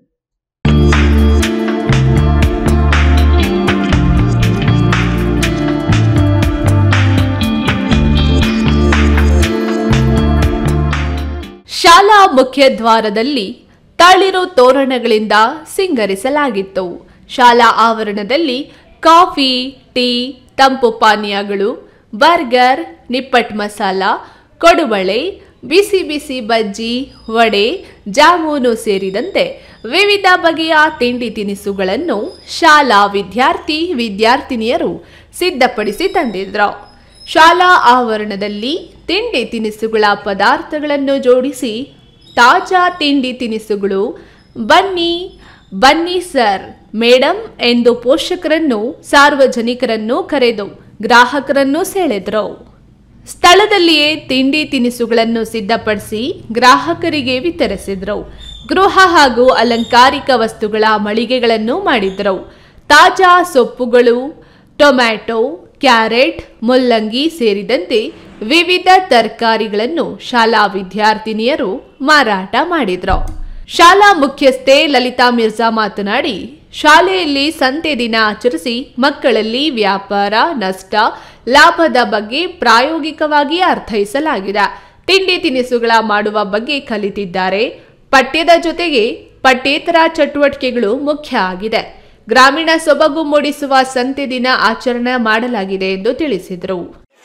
ಶಾಲಾ ಮುಖ್ಯದ್ವಾರದಲ್ಲಿ ತಳಿರು ತೋರಣಗಳಿಂದ ಸಿಂಗರಿಸಲಾಗಿತ್ತು ಶಾಲಾ ಆವರಣದಲ್ಲಿ ಕಾಫಿ ಟೀ ತಂಪು ಪಾನೀಯಗಳು ಬರ್ಗರ್ ನಿಪ್ಪಟ್ ಮಸಾಲ ಕೊಡುಬಳೆ ಬಿಸಿ ಬಿಸಿ ಬಜ್ಜಿ ವಡೆ ಜಾಮೂನು ಸೇರಿದಂತೆ ವಿವಿಧ ಬಗೆಯ ತಿಂಡಿ ತಿನಿಸುಗಳನ್ನು ಶಾಲಾ ವಿದ್ಯಾರ್ಥಿ ವಿದ್ಯಾರ್ಥಿನಿಯರು ಸಿದ್ಧಪಡಿಸಿ ತಂದಿದ್ರು ಶಾಲಾ ಆವರಣದಲ್ಲಿ ತಿಂಡಿ ತಿನಿಸುಗಳ ಪದಾರ್ಥಗಳನ್ನು ಜೋಡಿಸಿ ತಾಜಾ ತಿಂಡಿ ತಿನಿಸುಗಳು ಬನ್ನಿ ಬನ್ನಿ ಸರ್ ಮೇಡಮ್ ಎಂದು ಪೋಷಕರನ್ನು ಸಾರ್ವಜನಿಕರನ್ನು ಕರೆದು ಗ್ರಾಹಕರನ್ನು ಸೆಳೆದ್ರು ಸ್ಥಳದಲ್ಲಿಯೇ ತಿಂಡಿ ತಿನಿಸುಗಳನ್ನು ಸಿದ್ಧಪಡಿಸಿ ಗ್ರಾಹಕರಿಗೆ ವಿತರಿಸಿದ್ರು ಗೃಹ ಹಾಗೂ ಅಲಂಕಾರಿಕ ವಸ್ತುಗಳ ಮಳಿಗೆಗಳನ್ನು ಮಾಡಿದ್ರು ತಾಜಾ ಸೊಪ್ಪುಗಳು ಟೊಮ್ಯಾಟೊ ಕ್ಯಾರೆಟ್ ಮುಲ್ಲಂಗಿ ಸೇರಿದಂತೆ ವಿವಿಧ ತರಕಾರಿಗಳನ್ನು ಶಾಲಾ ವಿದ್ಯಾರ್ಥಿನಿಯರು ಮಾರಾಟ ಮಾಡಿದ್ರು ಶಾಲಾ ಮುಖ್ಯಸ್ಥೆ ಲಲಿತಾ ಮಿರ್ಜಾ ಮಾತನಾಡಿ ಶಾಲೆಯಲ್ಲಿ ಸಂತೆ ದಿನ ಆಚರಿಸಿ ಮಕ್ಕಳಲ್ಲಿ ವ್ಯಾಪಾರ ನಷ್ಟ ಲಾಭದ ಬಗ್ಗೆ ಪ್ರಾಯೋಗಿಕವಾಗಿ ಅರ್ಥೈಸಲಾಗಿದೆ ತಿಂಡಿ ತಿನಿಸುಗಳ ಮಾಡುವ ಬಗ್ಗೆ ಕಲಿತಿದ್ದಾರೆ ಪಠ್ಯದ ಜೊತೆಗೆ ಪಠ್ಯೇತರ ಚಟುವಟಿಕೆಗಳು ಮುಖ್ಯ ಆಗಿದೆ ಗ್ರಾಮೀಣ ಸೊಬಗು ಮೂಡಿಸುವ ಸಂತೆ ದಿನ ಆಚರಣೆ ಮಾಡಲಾಗಿದೆ ಎಂದು ತಿಳಿಸಿದರು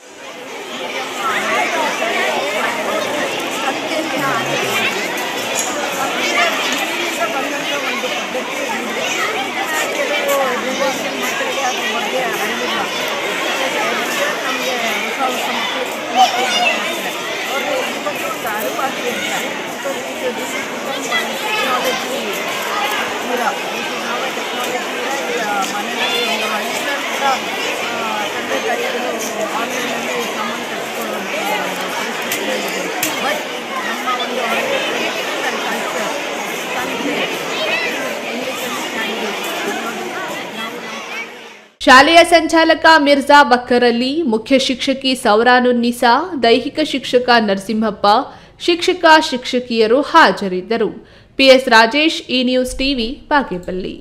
ಶಾಲೆಯ ಸಂಚಾಲಕ ಮಿರ್ಜಾ ಬಕ್ಕರ್ ಅಲಿ ಮುಖ್ಯ ಶಿಕ್ಷಕಿ ಸೌರಾನುನ್ನಿಸಾ ದೈಹಿಕ ಶಿಕ್ಷಕ ನರಸಿಂಹಪ್ಪ ಶಿಕ್ಷಕ ಶಿಕ್ಷಕಿಯರು ಹಾಜರಿದ್ದರು PS Rajesh E news TV Bagepalli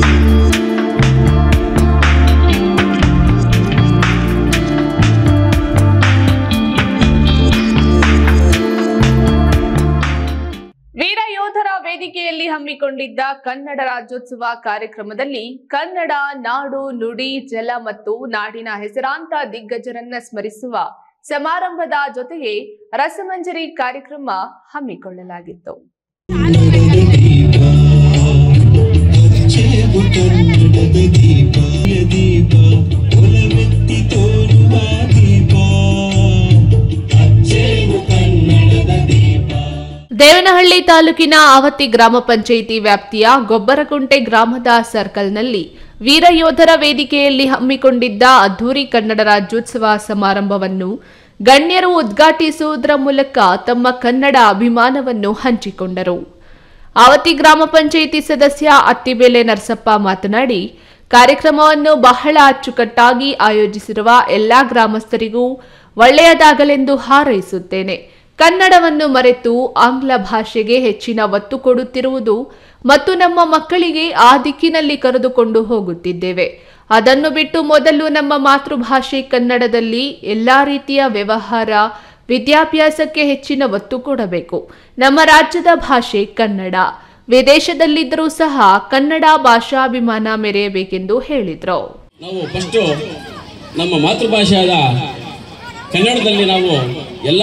ವೀರ ಯೋಧರ ವೇದಿಕೆಯಲ್ಲಿ ಹಮ್ಮಿಕೊಂಡಿದ್ದ ಕನ್ನಡ ರಾಜ್ಯೋತ್ಸವ ಕಾರ್ಯಕ್ರಮದಲ್ಲಿ ಕನ್ನಡ ನಾಡು ನುಡಿ ಜಲ ಮತ್ತು ನಾಡಿನ ಹೆಸರಾಂತ ದಿಗ್ಗಜರನ್ನ ಸ್ಮರಿಸುವ ಸಮಾರಂಭದ ಜೊತೆಗೆ ರಸಮಂಜರಿ ಕಾರ್ಯಕ್ರಮ ಹಮ್ಮಿಕೊಳ್ಳಲಾಗಿತ್ತು ದೇವನಹಳ್ಳಿ ತಾಲೂಕಿನ ಆವತಿ ಗ್ರಾಮ ಪಂಚಾಯಿತಿ ವ್ಯಾಪ್ತಿಯ ಗೊಬ್ಬರಕುಂಟೆ ಗ್ರಾಮದ ಸರ್ಕಲ್ನಲ್ಲಿ ವೀರಯೋಧರ ವೇದಿಕೆಯಲ್ಲಿ ಹಮ್ಮಿಕೊಂಡಿದ್ದ ಅದ್ದೂರಿ ಕನ್ನಡ ರಾಜ್ಯೋತ್ಸವ ಸಮಾರಂಭವನ್ನು ಗಣ್ಯರು ಉದ್ಘಾಟಿಸುವುದರ ಮೂಲಕ ತಮ್ಮ ಕನ್ನಡ ಅಭಿಮಾನವನ್ನು ಹಂಚಿಕೊಂಡರು ಆವತಿ ಗ್ರಾಮ ಪಂಚಾಯಿತಿ ಸದಸ್ಯ ಅತ್ತಿಬೇಲೆ ನರಸಪ್ಪ ಮಾತನಾಡಿ ಕಾರ್ಯಕ್ರಮವನ್ನು ಬಹಳ ಅಚ್ಚುಕಟ್ಟಾಗಿ ಆಯೋಜಿಸಿರುವ ಎಲ್ಲಾ ಗ್ರಾಮಸ್ಥರಿಗೂ ಒಳ್ಳೆಯದಾಗಲೆಂದು ಹಾರೈಸುತ್ತೇನೆ ಕನ್ನಡವನ್ನು ಮರೆತು ಆಂಗ್ಲ ಭಾಷೆಗೆ ಹೆಚ್ಚಿನ ಒತ್ತು ಕೊಡುತ್ತಿರುವುದು ಮತ್ತು ನಮ್ಮ ಮಕ್ಕಳಿಗೆ ಆ ದಿಕ್ಕಿನಲ್ಲಿ ಕರೆದುಕೊಂಡು ಹೋಗುತ್ತಿದ್ದೇವೆ ಅದನ್ನು ಬಿಟ್ಟು ಮೊದಲು ನಮ್ಮ ಮಾತೃಭಾಷೆ ಕನ್ನಡದಲ್ಲಿ ಎಲ್ಲಾ ರೀತಿಯ ವ್ಯವಹಾರ ವಿದ್ಯಾಭ್ಯಾಸಕ್ಕೆ ಹೆಚ್ಚಿನ ಒತ್ತು ಕೊಡಬೇಕು ನಮ್ಮ ರಾಜ್ಯದ ಭಾಷೆ ಕನ್ನಡ ವಿದೇಶದಲ್ಲಿದ್ದರೂ ಸಹ ಕನ್ನಡ ಭಾಷಾಭಿಮಾನ ಮೆರೆಯಬೇಕೆಂದು ಹೇಳಿದರು ನಾವು ಫಸ್ಟು ನಮ್ಮ ಮಾತೃಭಾಷೆಯಾದ ಕನ್ನಡದಲ್ಲಿ ನಾವು ಎಲ್ಲ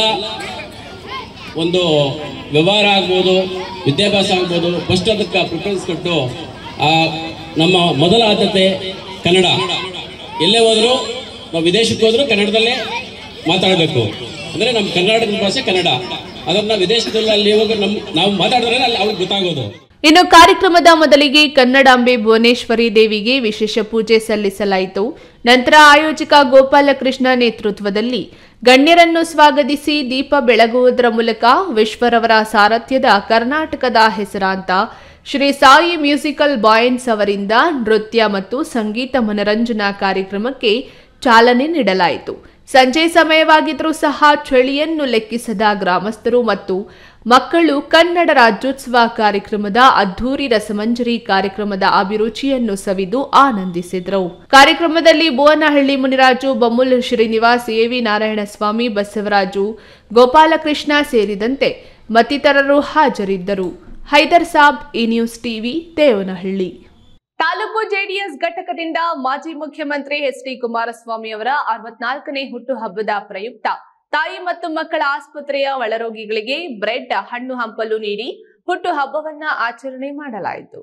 ಒಂದು ವ್ಯವಹಾರ ಆಗ್ಬೋದು ವಿದ್ಯಾಭ್ಯಾಸ ಆಗ್ಬೋದು ಫಸ್ಟ್ ಅದಕ್ಕೆ ಪ್ರಿಫರೆನ್ಸ್ ಕೊಟ್ಟು ಆ ನಮ್ಮ ಮೊದಲ ಆದ್ಯತೆ ಕನ್ನಡ ಎಲ್ಲೇ ಹೋದರೂ ನಾವು ವಿದೇಶಕ್ಕೆ ಹೋದರೂ ಕನ್ನಡದಲ್ಲೇ ಮಾತಾಡಬೇಕು ಅಂದರೆ ನಮ್ಮ ಕರ್ನಾಟಕದ ಭಾಷೆ ಕನ್ನಡ ಅದನ್ನು ವಿದೇಶದಲ್ಲಿ ಅಲ್ಲಿ ಹೋಗಿ ನಮ್ಮ ನಾವು ಮಾತಾಡಿದ್ರೆ ಅಲ್ಲಿ ಅವ್ರಿಗೆ ಗೊತ್ತಾಗೋದು ಇನ್ನು ಕಾರ್ಯಕ್ರಮದ ಮೊದಲಿಗೆ ಕನ್ನಡಾಂಬೆ ಭುವನೇಶ್ವರಿ ದೇವಿಗೆ ವಿಶೇಷ ಪೂಜೆ ಸಲ್ಲಿಸಲಾಯಿತು ನಂತರ ಆಯೋಜಕ ಗೋಪಾಲಕೃಷ್ಣ ನೇತೃತ್ವದಲ್ಲಿ ಗಣ್ಯರನ್ನು ಸ್ವಾಗತಿಸಿ ದೀಪ ಬೆಳಗುವುದರ ಮೂಲಕ ವಿಶ್ವರವರ ಸಾರಥ್ಯದ ಕರ್ನಾಟಕದ ಹೆಸರಾಂತ ಶ್ರೀ ಸಾಯಿ ಮ್ಯೂಸಿಕಲ್ ಬಾಯನ್ಸ್ ಅವರಿಂದ ನೃತ್ಯ ಮತ್ತು ಸಂಗೀತ ಮನರಂಜನಾ ಕಾರ್ಯಕ್ರಮಕ್ಕೆ ಚಾಲನೆ ನೀಡಲಾಯಿತು ಸಂಜೆ ಸಮಯವಾಗಿದ್ರೂ ಸಹ ಚಳಿಯನ್ನು ಲೆಕ್ಕಿಸದ ಗ್ರಾಮಸ್ಥರು ಮತ್ತು ಮಕ್ಕಳು ಕನ್ನಡ ರಾಜ್ಯೋತ್ಸವ ಕಾರ್ಯಕ್ರಮದ ಅದ್ಧೂರಿ ರಸಮಂಜರಿ ಕಾರ್ಯಕ್ರಮದ ಅಭಿರುಚಿಯನ್ನು ಸವಿದು ಆನಂದಿಸಿದರು ಕಾರ್ಯಕ್ರಮದಲ್ಲಿ ಭುವನಹಳ್ಳಿ ಮುನಿರಾಜು ಬಮ್ಮುಲ್ ಶ್ರೀನಿವಾಸ್ ಎವಿ ನಾರಾಯಣಸ್ವಾಮಿ ಬಸವರಾಜು ಗೋಪಾಲಕೃಷ್ಣ ಸೇರಿದಂತೆ ಮತ್ತಿತರರು ಹಾಜರಿದ್ದರು Haider Sab E news TV Devanahalli ತಾಲೂಕು ಜೆಡಿಎಸ್ ಘಟಕದಿಂದ ಮಾಜಿ ಮುಖ್ಯಮಂತ್ರಿ ಎಚ್ ಡಿ ಕುಮಾರಸ್ವಾಮಿ ಅವರ ಅರವತ್ನಾಲ್ಕನೇ ಹುಟ್ಟುಹಬ್ಬದ ಪ್ರಯುಕ್ತ ತಾಯಿ ಮತ್ತು ಮಕ್ಕಳ ಆಸ್ಪತ್ರೆಯ ಒಳರೋಗಿಗಳಿಗೆ ಬ್ರೆಡ್ ಹಣ್ಣು ಹಂಪಲು ನೀಡಿ ಹುಟ್ಟುಹಬ್ಬವನ್ನ ಆಚರಣೆ ಮಾಡಲಾಯಿತು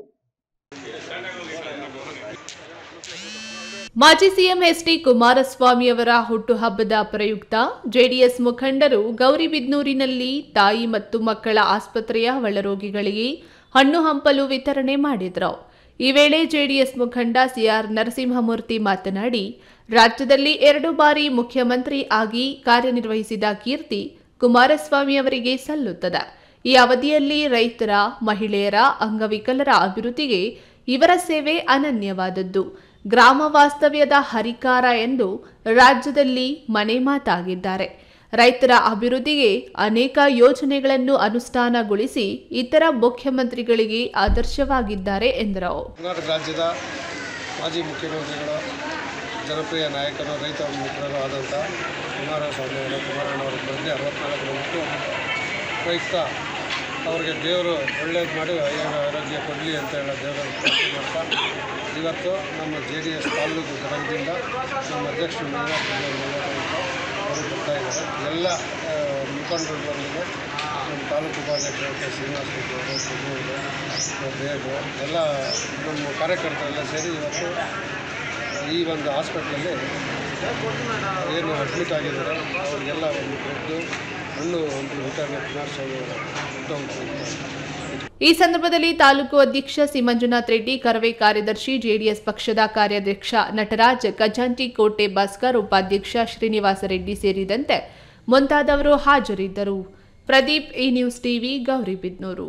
ಮಾಜಿ ಸಿಎಂ ಎಸ್ ಡಿ ಕುಮಾರಸ್ವಾಮಿ ಅವರ ಹುಟ್ಟುಹಬ್ಬದ ಪ್ರಯುಕ್ತ ಜೆಡಿಎಸ್ ಮುಖಂಡರು ಗೌರಿಬಿದ್ನೂರಿನಲ್ಲಿ ತಾಯಿ ಮತ್ತು ಮಕ್ಕಳ ಆಸ್ಪತ್ರೆಯ ಒಳರೋಗಿಗಳಿಗೆ ಹಣ್ಣು ಹಂಪಲು ವಿತರಣೆ ಮಾಡಿದರು ಈ ವೇಳೆ ಜೆಡಿಎಸ್ ಮುಖಂಡ ಸಿಆರ್ ನರಸಿಂಹಮೂರ್ತಿ ಮಾತನಾಡಿ ರಾಜ್ಯದಲ್ಲಿ ಎರಡು ಬಾರಿ ಮುಖ್ಯಮಂತ್ರಿ ಆಗಿ ಕಾರ್ಯನಿರ್ವಹಿಸಿದ ಕೀರ್ತಿ ಕುಮಾರಸ್ವಾಮಿ ಅವರಿಗೆ ಸಲ್ಲುತ್ತದೆ ಈ ಅವಧಿಯಲ್ಲಿ ರೈತರ ಮಹಿಳೆಯರ ಅಂಗವಿಕಲರ ಅಭಿವೃದ್ಧಿಗೆ ಇವರ ಸೇವೆ ಅನನ್ಯವಾದದ್ದು ಗ್ರಾಮ ವಾಸ್ತವ್ಯದ ಹರಿಕಾರ ಎಂದು ರಾಜ್ಯದಲ್ಲಿ ಮನೆ ಮಾತಾಗಿದ್ದಾರೆ ರೈತರ ಅಭಿವೃದ್ಧಿಗೆ ಅನೇಕ ಯೋಜನೆಗಳನ್ನು ಅನುಷ್ಠಾನಗೊಳಿಸಿ ಇತರ ಮುಖ್ಯಮಂತ್ರಿಗಳಿಗೆ ಆದರ್ಶವಾಗಿದ್ದಾರೆ ಎಂದರು ಕರ್ನಾಟಕ ರಾಜ್ಯದ ಮಾಜಿ ಮುಖ್ಯಮಂತ್ರಿಗಳು ಜನಪ್ರಿಯ ನಾಯಕರು ರೈತ ಮಿತ್ರರು ಆದಂಥ ಕುಮಾರಸ್ವಾಮಿ ಅವರು ಕುಮಾರಣ್ಣವರ ಬಂದು ಅರವತ್ನಾಲ್ಕರ ಹುಟ್ಟು ಪ್ರಯುಕ್ತ ಅವರಿಗೆ ದೇವರು ಒಳ್ಳೇದು ಮಾಡಿ ಆಯುರ ಆರೋಗ್ಯ ಕೊಡಲಿ ಅಂತ ಹೇಳೋ ದೇವರ ಪ್ರಾರ್ಥನೆ ಮಾಡ್ತಾ ಇವತ್ತು ನಮ್ಮ ಜೆ ಡಿ ಎಸ್ ತಾಲೂಕು ಘಟಕದಿಂದ ನಮ್ಮ ಅಧ್ಯಕ್ಷರು ಮೀನಾಕ್ಷಿ ಅವರು ಬರ್ತಾ ಇದ್ದಾರೆ ಎಲ್ಲ ಆ, ಮುಖಂಡರುಗಳೊಂದಿಗೆ ನಮ್ಮ ತಾಲೂಕು ಉಪಾಧ್ಯಕ್ಷರಾದ ಶ್ರೀನಿವಾಸ ರೆಡ್ಡಿ ಅವರು ಕುಮಾರ್ ದೇವರು ಎಲ್ಲ ನಮ್ಮ ಕಾರ್ಯಕರ್ತರೆಲ್ಲ ಸೇರಿ ಇವತ್ತು ಈ ಒಂದು ಹಾಸ್ಪಿಟ್ಲಲ್ಲಿ ಏನು ಅಡ್ಮಿಟ್ ಆಗಿದ್ದಾರೆ ಅವರಿಗೆಲ್ಲ ಒಂದು ಬ್ರೆಡ್ಡು ಹಣ್ಣು ಒಂದು ವಿತರಣೆ ಕುಮಾರಸ್ವಾಮಿ ಅವರ ಹುಟ್ಟುಹಬ್ಬ ಈ ಸಂದರ್ಭದಲ್ಲಿ ತಾಲೂಕು ಅಧ್ಯಕ್ಷ ಸಿ ಮಂಜುನಾಥ್ ರೆಡ್ಡಿ ಕರವೇ ಕಾರ್ಯದರ್ಶಿ ಜೆಡಿಎಸ್ ಪಕ್ಷದ ಕಾರ್ಯಾಧ್ಯಕ್ಷ ನಟರಾಜ್ ಖಜಾಂಚಿ ಕೋಟೆ ಭಾಸ್ಕರ್ ಉಪಾಧ್ಯಕ್ಷ ಶ್ರೀನಿವಾಸ ರೆಡ್ಡಿ ಸೇರಿದಂತೆ ಮುಂತಾದವರು ಹಾಜರಿದ್ದರು ಪ್ರದೀಪ್ ಈ ನ್ಯೂಸ್ ಟಿವಿ ಗೌರಿಬಿದ್ನೂರು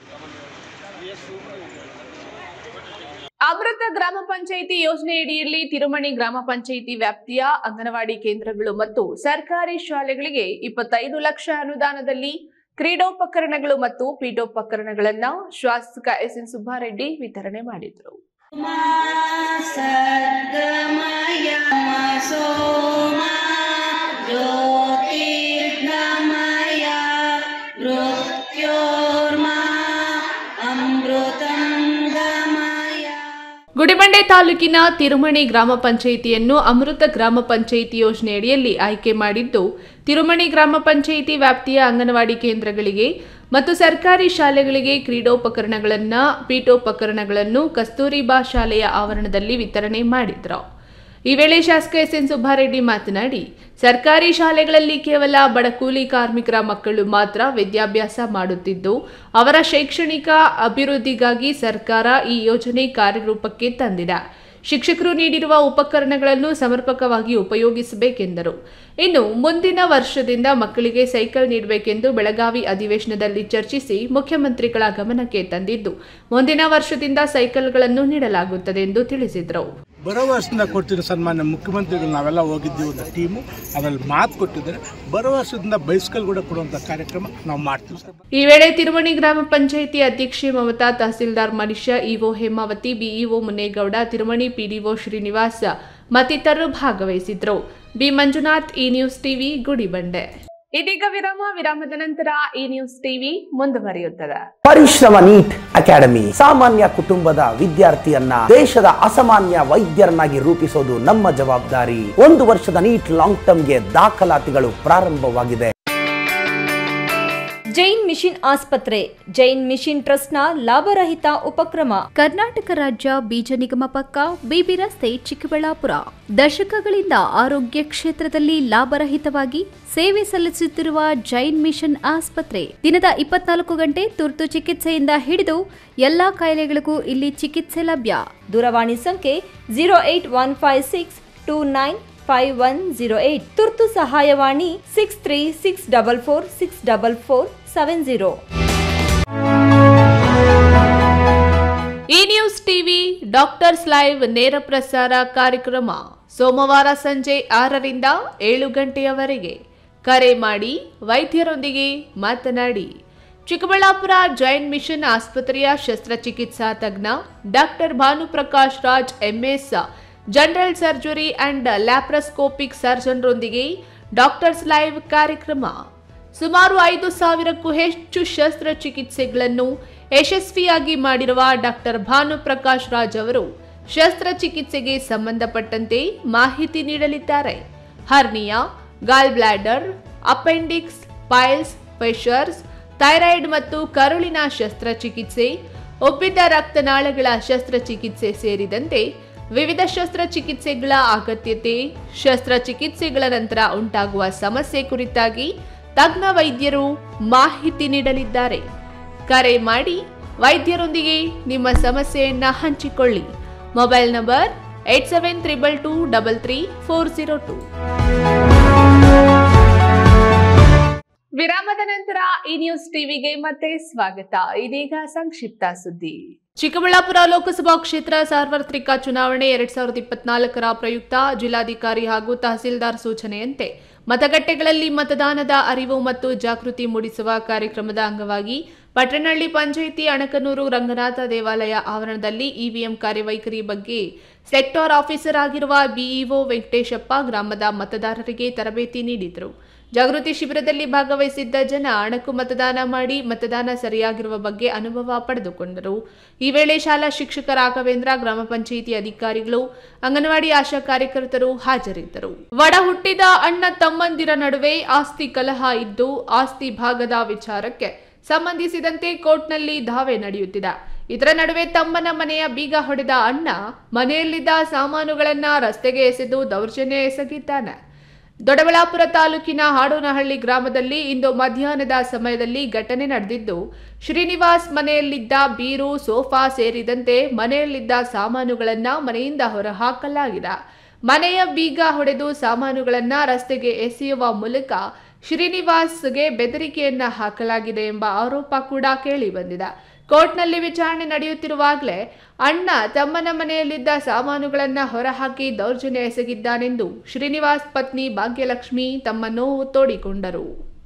ಅಮೃತ ಗ್ರಾಮ ಪಂಚಾಯಿತಿ ಯೋಜನೆಯಡಿಯಲ್ಲಿ ತಿರುಮಣಿ ಗ್ರಾಮ ಪಂಚಾಯಿತಿ ವ್ಯಾಪ್ತಿಯ ಅಂಗನವಾಡಿ ಕೇಂದ್ರಗಳು ಮತ್ತು ಸರ್ಕಾರಿ ಶಾಲೆಗಳಿಗೆ ಇಪ್ಪತ್ತೈದು ಲಕ್ಷ ಅನುದಾನದಲ್ಲಿ ಕ್ರೀಡೋಪಕರಣಗಳು ಮತ್ತು ಪೀಠೋಪಕರಣಗಳನ್ನ ಶಾಸಕ ಎಸ್ ಎನ್ ಸುಬ್ಬಾರೆಡ್ಡಿ ವಿತರಣೆ ಮಾಡಿದರು ಗುಡಿಬಂಡೆ ತಾಲೂಕಿನ ತಿರುಮಣಿ ಗ್ರಾಮ ಪಂಚಾಯಿತಿಯನ್ನು ಅಮೃತ ಗ್ರಾಮ ಪಂಚಾಯಿತಿ ಯೋಜನೆಯಡಿಯಲ್ಲಿ ಆಯ್ಕೆ ಮಾಡಿದ್ದು ತಿರುಮಣಿ ಗ್ರಾಮ ಪಂಚಾಯಿತಿ ವ್ಯಾಪ್ತಿಯ ಅಂಗನವಾಡಿ ಕೇಂದ್ರಗಳಿಗೆ ಮತ್ತು ಸರ್ಕಾರಿ ಶಾಲೆಗಳಿಗೆ ಕ್ರೀಡೋಪಕರಣಗಳನ್ನು ಪೀಠೋಪಕರಣಗಳನ್ನು ಕಸ್ತೂರಿಬಾ ಶಾಲೆಯ ಆವರಣದಲ್ಲಿ ವಿತರಣೆ ಮಾಡಿದ್ರು ಈ ವೇಳೆ ಶಾಸಕ ಎಸ್ ಎನ್ ಸುಬ್ಬಾರೆಡ್ಡಿ ಮಾತನಾಡಿ ಸರ್ಕಾರಿ ಶಾಲೆಗಳಲ್ಲಿ ಕೇವಲ ಬಡ ಕೂಲಿ ಕಾರ್ಮಿಕರ ಮಕ್ಕಳು ಮಾತ್ರ ವಿದ್ಯಾಭ್ಯಾಸ ಮಾಡುತ್ತಿದ್ದು ಅವರ ಶೈಕ್ಷಣಿಕ ಅಭಿವೃದ್ಧಿಗಾಗಿ ಸರ್ಕಾರ ಈ ಯೋಜನೆ ಕಾರ್ಯರೂಪಕ್ಕೆ ತಂದಿದೆ ಶಿಕ್ಷಕರು ನೀಡಿರುವ ಉಪಕರಣಗಳನ್ನು ಸಮರ್ಪಕವಾಗಿ ಉಪಯೋಗಿಸಬೇಕೆಂದರು ಇನ್ನು ಮುಂದಿನ ವರ್ಷದಿಂದ ಮಕ್ಕಳಿಗೆ ಸೈಕಲ್ ನೀಡಬೇಕೆಂದು ಬೆಳಗಾವಿ ಅಧಿವೇಶನದಲ್ಲಿ ಚರ್ಚಿಸಿ ಮುಖ್ಯಮಂತ್ರಿಗಳ ಗಮನಕ್ಕೆ ತಂದಿದ್ದು ಮುಂದಿನ ವರ್ಷದಿಂದ ಸೈಕಲ್ಗಳನ್ನು ನೀಡಲಾಗುತ್ತದೆ ಎಂದು ತಿಳಿಸಿದರು ಬರೋ ವರ್ಷದಿಂದ ಕೊಡ್ತಿರೋ ಸನ್ಮಾನ್ಯ ಮುಖ್ಯಮಂತ್ರಿಗಳು ನಾವೆಲ್ಲ ಹೋಗಿದ್ದೀವಿ ಒಂದು ಟೀಮು ಅದ್ರಲ್ಲಿ ಮಾತು ಕೊಟ್ಟಿದ್ದಾರೆ ಬರೋ ವರ್ಷದಿಂದ ಬೈಸ್ಕಲ್ ಕೂಡ ಕೊಡುವಂಥ ಕಾರ್ಯಕ್ರಮ ನಾವು ಮಾಡ್ತೀವಿ ಸರ್ ಈ ವೇಳೆ ತಿರುವಣಿ ಗ್ರಾಮ ಪಂಚಾಯಿತಿ ಅಧ್ಯಕ್ಷೆ ಮಮತಾ ತಹಸೀಲ್ದಾರ್ ಮನುಷ್ಯ EO Hemavathi BEO Munegowda Thirumani PDO Srinivas ಮತ್ತಿತರರು ಭಾಗವಹಿಸಿದ್ರು ಬಿ ಮಂಜುನಾಥ್ ಈ ನ್ಯೂಸ್ ಟಿವಿ ಗುಡಿಬಂಡೆ ಇದೀಗ ವಿರಾಮ ವಿರಾಮದ ನಂತರ ಈ ನ್ಯೂಸ್ ಟಿವಿ ಮುಂದುವರಿಯುತ್ತದೆ ಪರಿಶ್ರಮ ನೀಟ್ ಅಕಾಡೆಮಿ ಸಾಮಾನ್ಯ ಕುಟುಂಬದ ವಿದ್ಯಾರ್ಥಿಯನ್ನ ದೇಶದ ಅಸಾಮಾನ್ಯ ವೈದ್ಯರನ್ನಾಗಿ ರೂಪಿಸೋದು ನಮ್ಮ ಜವಾಬ್ದಾರಿ ಒಂದು ವರ್ಷದ ನೀಟ್ ಲಾಂಗ್ ಟರ್ಮ್ಗೆ ದಾಖಲಾತಿಗಳು ಪ್ರಾರಂಭವಾಗಿದೆ ಜೈನ್ ಮಿಷನ್ ಆಸ್ಪತ್ರೆ ಜೈನ್ ಮಿಷನ್ ಟ್ರಸ್ಟ್ನ ಲಾಭರಹಿತ ಉಪಕ್ರಮ ಕರ್ನಾಟಕ ರಾಜ್ಯ ಬೀಜ ನಿಗಮ ಪಕ್ಕ ಬಿಬಿ ರಸ್ತೆ ಚಿಕ್ಕಬಳ್ಳಾಪುರ ದಶಕಗಳಿಂದ ಆರೋಗ್ಯ ಕ್ಷೇತ್ರದಲ್ಲಿ ಲಾಭರಹಿತವಾಗಿ ಸೇವೆ ಸಲ್ಲಿಸುತ್ತಿರುವ ಜೈನ್ ಮಿಷನ್ ಆಸ್ಪತ್ರೆ ದಿನದ ಇಪ್ಪತ್ನಾಲ್ಕು ಗಂಟೆ ತುರ್ತು ಚಿಕಿತ್ಸೆಯಿಂದ ಹಿಡಿದು ಎಲ್ಲಾ ಕಾಯಿಲೆಗಳಿಗೂ ಇಲ್ಲಿ ಚಿಕಿತ್ಸೆ ಲಭ್ಯ ದೂರವಾಣಿ ಸಂಖ್ಯೆ zero eight one five six two nine five one zero eight ತುರ್ತು ಸಹಾಯವಾಣಿ six three six double four six double four seven zero E news TV doctors live ನೇರ ಪ್ರಸಾರ ಕಾರ್ಯಕ್ರಮ ಸೋಮವಾರ ಸಂಜೆ ಆರರಿಂದ ಏಳು ಗಂಟೆಯವರೆಗೆ ಕರೆ ಮಾಡಿ ವೈದ್ಯರೊಂದಿಗೆ ಮಾತನಾಡಿ ಚಿಕ್ಕಬಳ್ಳಾಪುರ ಜೈನ್ ಮಿಷನ್ ಆಸ್ಪತ್ರೆಯ ಶಸ್ತ್ರಚಿಕಿತ್ಸಾ ತಜ್ಞ doctor Bhanuprakash Raj MS general surgery and laparoscopic ಸರ್ಜನ್ರೊಂದಿಗೆ ಡಾಕ್ಟರ್ಸ್ ಲೈವ್ ಕಾರ್ಯಕ್ರಮ ಸುಮಾರು ಐದು ಸಾವಿರಕ್ಕೂ ಹೆಚ್ಚು ಶಸ್ತ್ರಚಿಕಿತ್ಸೆಗಳನ್ನು ಯಶಸ್ವಿಯಾಗಿ ಮಾಡಿರುವ ಡಾಕ್ಟರ್ ಭಾನುಪ್ರಕಾಶ್ ರಾಜ್ ಅವರು ಶಸ್ತ್ರಚಿಕಿತ್ಸೆಗೆ ಸಂಬಂಧಪಟ್ಟಂತೆ ಮಾಹಿತಿ ನೀಡಲಿದ್ದಾರೆ hernia gallbladder appendix piles fissures thyroid ಮತ್ತು ಕರುಳಿನ ಶಸ್ತ್ರಚಿಕಿತ್ಸೆ ಒಬ್ಬಿದ್ದ ರಕ್ತನಾಳಗಳ ಶಸ್ತ್ರಚಿಕಿತ್ಸೆ ಸೇರಿದಂತೆ ವಿವಿಧ ಶಸ್ತ್ರಚಿಕಿತ್ಸೆಗಳ ಅಗತ್ಯತೆ ಶಸ್ತ್ರಚಿಕಿತ್ಸೆಗಳ ನಂತರ ಉಂಟಾಗುವ ಸಮಸ್ಯೆ ಕುರಿತಾಗಿ ತಜ್ಞ ವೈದ್ಯರು ಮಾಹಿತಿ ನೀಡಲಿದ್ದಾರೆ ಕರೆ ಮಾಡಿ ವೈದ್ಯರೊಂದಿಗೆ ನಿಮ್ಮ ಸಮಸ್ಯೆಯನ್ನ ಹಂಚಿಕೊಳ್ಳಿ mobile number eight seven triple two double three four zero two ವಿರಾಮದ ನಂತರ ಈ ನ್ಯೂಸ್ ಟಿವಿಗೆ ಮತ್ತೆ ಸ್ವಾಗತ ಇದೀಗ ಸಂಕ್ಷಿಪ್ತ ಸುದ್ದಿ ಚಿಕ್ಕಬಳ್ಳಾಪುರ ಲೋಕಸಭಾ ಕ್ಷೇತ್ರ ಸಾರ್ವತ್ರಿಕ ಚುನಾವಣೆ ಎರಡ್ ಸಾವಿರದ ಇಪ್ಪತ್ನಾಲ್ಕರ ಪ್ರಯುಕ್ತ ಜಿಲ್ಲಾಧಿಕಾರಿ ಹಾಗೂ ತಹಸೀಲ್ದಾರ್ ಸೂಚನೆಯಂತೆ ಮತಗಟ್ಟೆಗಳಲ್ಲಿ ಮತದಾನದ ಅರಿವು ಮತ್ತು ಜಾಗೃತಿ ಮೂಡಿಸುವ ಕಾರ್ಯಕ್ರಮದ ಅಂಗವಾಗಿ ಪಟ್ಟಣಹಳ್ಳಿ ಪಂಚಾಯಿತಿ ಅಣಕನೂರು ರಂಗನಾಥ ದೇವಾಲಯ ಆವರಣದಲ್ಲಿ ಇವಿಎಂ ಕಾರ್ಯವೈಖರಿ ಬಗ್ಗೆ ಸೆಕ್ಟಾರ್ ಆಫೀಸರ್ ಆಗಿರುವ ಬಿಇಒ ವೆಂಕಟೇಶಪ್ಪ ಗ್ರಾಮದ ಮತದಾರರಿಗೆ ತರಬೇತಿ ನೀಡಿದರು ಜಾಗೃತಿ ಶಿಬಿರದಲ್ಲಿ ಭಾಗವಹಿಸಿದ್ದ ಜನ ಅಣಕು ಮತದಾನ ಮಾಡಿ ಮತದಾನ ಸರಿಯಾಗಿರುವ ಬಗ್ಗೆ ಅನುಭವ ಪಡೆದುಕೊಂಡರು ಈ ವೇಳೆ ಶಾಲಾ ಶಿಕ್ಷಕ ರಾಘವೇಂದ್ರ ಗ್ರಾಮ ಪಂಚಾಯಿತಿ ಅಧಿಕಾರಿಗಳು ಅಂಗನವಾಡಿ ಆಶಾ ಕಾರ್ಯಕರ್ತರು ಹಾಜರಿದ್ದರು ಒಡ ಹುಟ್ಟಿದ ಅಣ್ಣ ತಮ್ಮಂದಿರ ನಡುವೆ ಆಸ್ತಿ ಕಲಹ ಇದ್ದು ಆಸ್ತಿ ಭಾಗದ ವಿಚಾರಕ್ಕೆ ಸಂಬಂಧಿಸಿದಂತೆ ಕೋರ್ಟ್ನಲ್ಲಿ ದಾವೆ ನಡೆಯುತ್ತಿದೆ ಇದರ ನಡುವೆ ತಮ್ಮನ ಮನೆಯ ಬೀಗ ಹೊಡೆದ ಅಣ್ಣ ಮನೆಯಲ್ಲಿದ್ದ ಸಾಮಾನುಗಳನ್ನ ರಸ್ತೆಗೆ ಎಸೆದು ದೌರ್ಜನ್ಯ ಎಸಗಿದ್ದಾನೆ ದೊಡ್ಡಬಳ್ಳಾಪುರ ತಾಲೂಕಿನ ಹಾಡೋನಹಳ್ಳಿ ಗ್ರಾಮದಲ್ಲಿ ಇಂದು ಮಧ್ಯಾಹ್ನದ ಸಮಯದಲ್ಲಿ ಘಟನೆ ನಡೆದಿದ್ದು ಶ್ರೀನಿವಾಸ್ ಮನೆಯಲ್ಲಿದ್ದ ಬೀರು ಸೋಫಾ ಸೇರಿದಂತೆ ಮನೆಯಲ್ಲಿದ್ದ ಸಾಮಾನುಗಳನ್ನ ಮನೆಯಿಂದ ಹೊರಹಾಕಲಾಗಿದೆ ಮನೆಯ ಬೀಗ ಹೊಡೆದು ಸಾಮಾನುಗಳನ್ನ ರಸ್ತೆಗೆ ಎಸೆಯುವ ಮೂಲಕ ಶ್ರೀನಿವಾಸ್ಗೆ ಬೆದರಿಕೆಯನ್ನ ಹಾಕಲಾಗಿದೆ ಎಂಬ ಆರೋಪ ಕೂಡ ಕೇಳಿ ಬಂದಿದೆ ಕೋರ್ಟ್ನಲ್ಲಿ ವಿಚಾರಣೆ ನಡೆಯುತ್ತಿರುವಾಗಲೇ ಅಣ್ಣ ತಮ್ಮನ ಮನೆಯಲ್ಲಿದ್ದ ಸಾಮಾನುಗಳನ್ನ ಹೊರಹಾಕಿ ದೌರ್ಜನ್ಯ ಎಸಗಿದ್ದಾನೆಂದು ಶ್ರೀನಿವಾಸ್ ಪತ್ನಿ ಭಾಗ್ಯಲಕ್ಷ್ಮಿ ತಮ್ಮ ನೋವು ತೋಡಿಕೊಂಡರು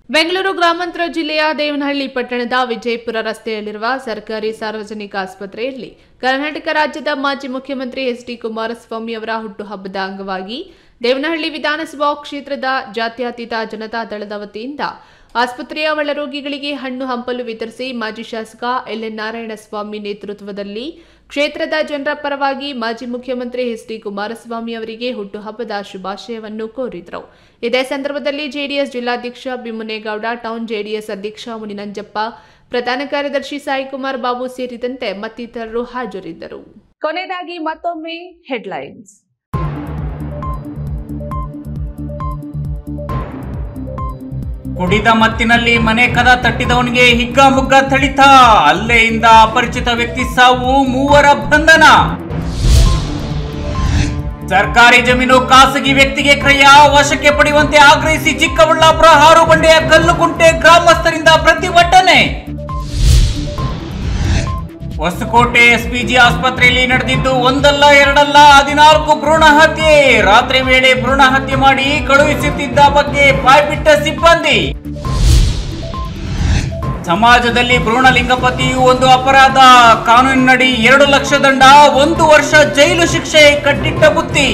ಬೆಂಗಳೂರು ಗ್ರಾಮಾಂತರ ಜಿಲ್ಲೆಯ ದೇವನಹಳ್ಳಿ ಪಟ್ಟಣದ ವಿಜಯಪುರ ರಸ್ತೆಯಲ್ಲಿರುವ ಸರ್ಕಾರಿ ಸಾರ್ವಜನಿಕ ಆಸ್ಪತ್ರೆಯಲ್ಲಿ ಕರ್ನಾಟಕ ರಾಜ್ಯದ ಮಾಜಿ ಮುಖ್ಯಮಂತ್ರಿ ಎಸ್ ಡಿ ಕುಮಾರಸ್ವಾಮಿ ಅವರ ಹುಟ್ಟುಹಬ್ಬದ ಅಂಗವಾಗಿ ದೇವನಹಳ್ಳಿ ವಿಧಾನಸಭಾ ಕ್ಷೇತ್ರದ ಜಾತ್ಯತೀತ ಜನತಾ ದಳದ ವತಿಯಿಂದ ಆಸ್ಪತ್ರೆಯ ಒಳರೋಗಿಗಳಿಗೆ ಹಣ್ಣು ಹಂಪಲು ವಿತರಿಸಿ ಮಾಜಿ ಶಾಸಕ ಎಲ್ಎನ್ ನಾರಾಯಣಸ್ವಾಮಿ ನೇತೃತ್ವದಲ್ಲಿ ಕ್ಷೇತ್ರದ ಜನರ ಪರವಾಗಿ ಮಾಜಿ ಮುಖ್ಯಮಂತ್ರಿ ಎಸ್ ಡಿ ಕುಮಾರಸ್ವಾಮಿ ಅವರಿಗೆ ಹುಟ್ಟುಹಬ್ಬದ ಶುಭಾಶಯವನ್ನು ಕೋರಿದರು ಇದೇ ಸಂದರ್ಭದಲ್ಲಿ ಜೆಡಿಎಸ್ ಜಿಲ್ಲಾಧ್ಯಕ್ಷ ಬಿಮುನೇಗೌಡ ಟೌನ್ ಜೆಡಿಎಸ್ ಅಧ್ಯಕ್ಷ ಮುನಿನಂಜಪ್ಪ ಪ್ರಧಾನ ಕಾರ್ಯದರ್ಶಿ ಸಾಯಿಕುಮಾರ್ ಬಾಬು ಸೇರಿದಂತೆ ಮತ್ತಿತರರು ಹಾಜರಿದ್ದರು ಕೊನೆಯದಾಗಿ ಮತ್ತೊಮ್ಮೆ ಹೆಡ್ಲೈನ್ಸ್ ಕುಡಿದ ಮತ್ತಿನಲ್ಲಿ ಮನೆ ಕದ ತಟ್ಟಿದವನಿಗೆ ಹಿಗ್ಗಾಮುಗ್ಗ ಥಳಿತ ಅಲ್ಲೆಯಿಂದ ಅಪರಿಚಿತ ವ್ಯಕ್ತಿ ಸಾವು ಮೂವರ ಬಂಧನ ಸರ್ಕಾರಿ ಜಮೀನು ಖಾಸಗಿ ವ್ಯಕ್ತಿಗೆ ಕ್ರಯ ವಶಕ್ಕೆ ಪಡೆಯುವಂತೆ ಆಗ್ರಹಿಸಿ ಚಿಕ್ಕಬಳ್ಳಾಪುರ ಹಾರು ಬಂಡೆಯ ಕಲ್ಲುಗುಂಟೆ ಗ್ರಾಮಸ್ಥರಿಂದ ಪ್ರತಿಭಟನೆ ಹೊಸಕೋಟೆ ಎಸ್ಪಿಜಿ ಆಸ್ಪತ್ರೆಯಲ್ಲಿ ನಡೆದಿದ್ದು ಒಂದಲ್ಲ ಎರಡಲ್ಲ ಹದಿನಾಲ್ಕು ಭ್ರೂಣ ಹತ್ಯೆ ರಾತ್ರಿ ವೇಳೆ ಭ್ರೂಣ ಹತ್ಯೆ ಮಾಡಿ ಕಳುಹಿಸುತ್ತಿದ್ದ ಬಗ್ಗೆ ಬಾಯ್ಬಿಟ್ಟ ಸಿಬ್ಬಂದಿ ಸಮಾಜದಲ್ಲಿ ಭ್ರೂಣ ಲಿಂಗಪತಿಯು ಒಂದು ಅಪರಾಧ ಕಾನೂನಿನಡಿ ಎರಡು ಲಕ್ಷ ದಂಡ ಒಂದು ವರ್ಷ ಜೈಲು ಶಿಕ್ಷೆ ಕಟ್ಟಿಟ್ಟ ಬುತ್ತಿ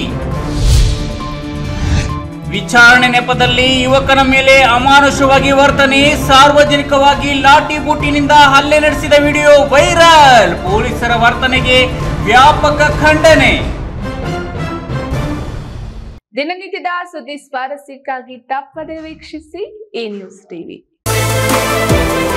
ವಿಚಾರಣೆ ನೆಪದಲ್ಲಿ ಯುವಕನ ಮೇಲೆ ಅಮಾನುಷವಾಗಿ ವರ್ತನೆ ಸಾರ್ವಜನಿಕವಾಗಿ ಲಾಠಿ ಬೂಟಿನಿಂದ ಹಲ್ಲೆ ನಡೆಸಿದ ವಿಡಿಯೋ ವೈರಲ್ ಪೊಲೀಸರ ವರ್ತನೆಗೆ ವ್ಯಾಪಕ ಖಂಡನೆ ದಿನನಿತ್ಯದ ಸುದ್ದಿ ಸ್ವಾರಸ್ಯಕ್ಕಾಗಿ ತಪ್ಪದೆ ವೀಕ್ಷಿಸಿ ಈ ನ್ಯೂಸ್ ಟಿವಿ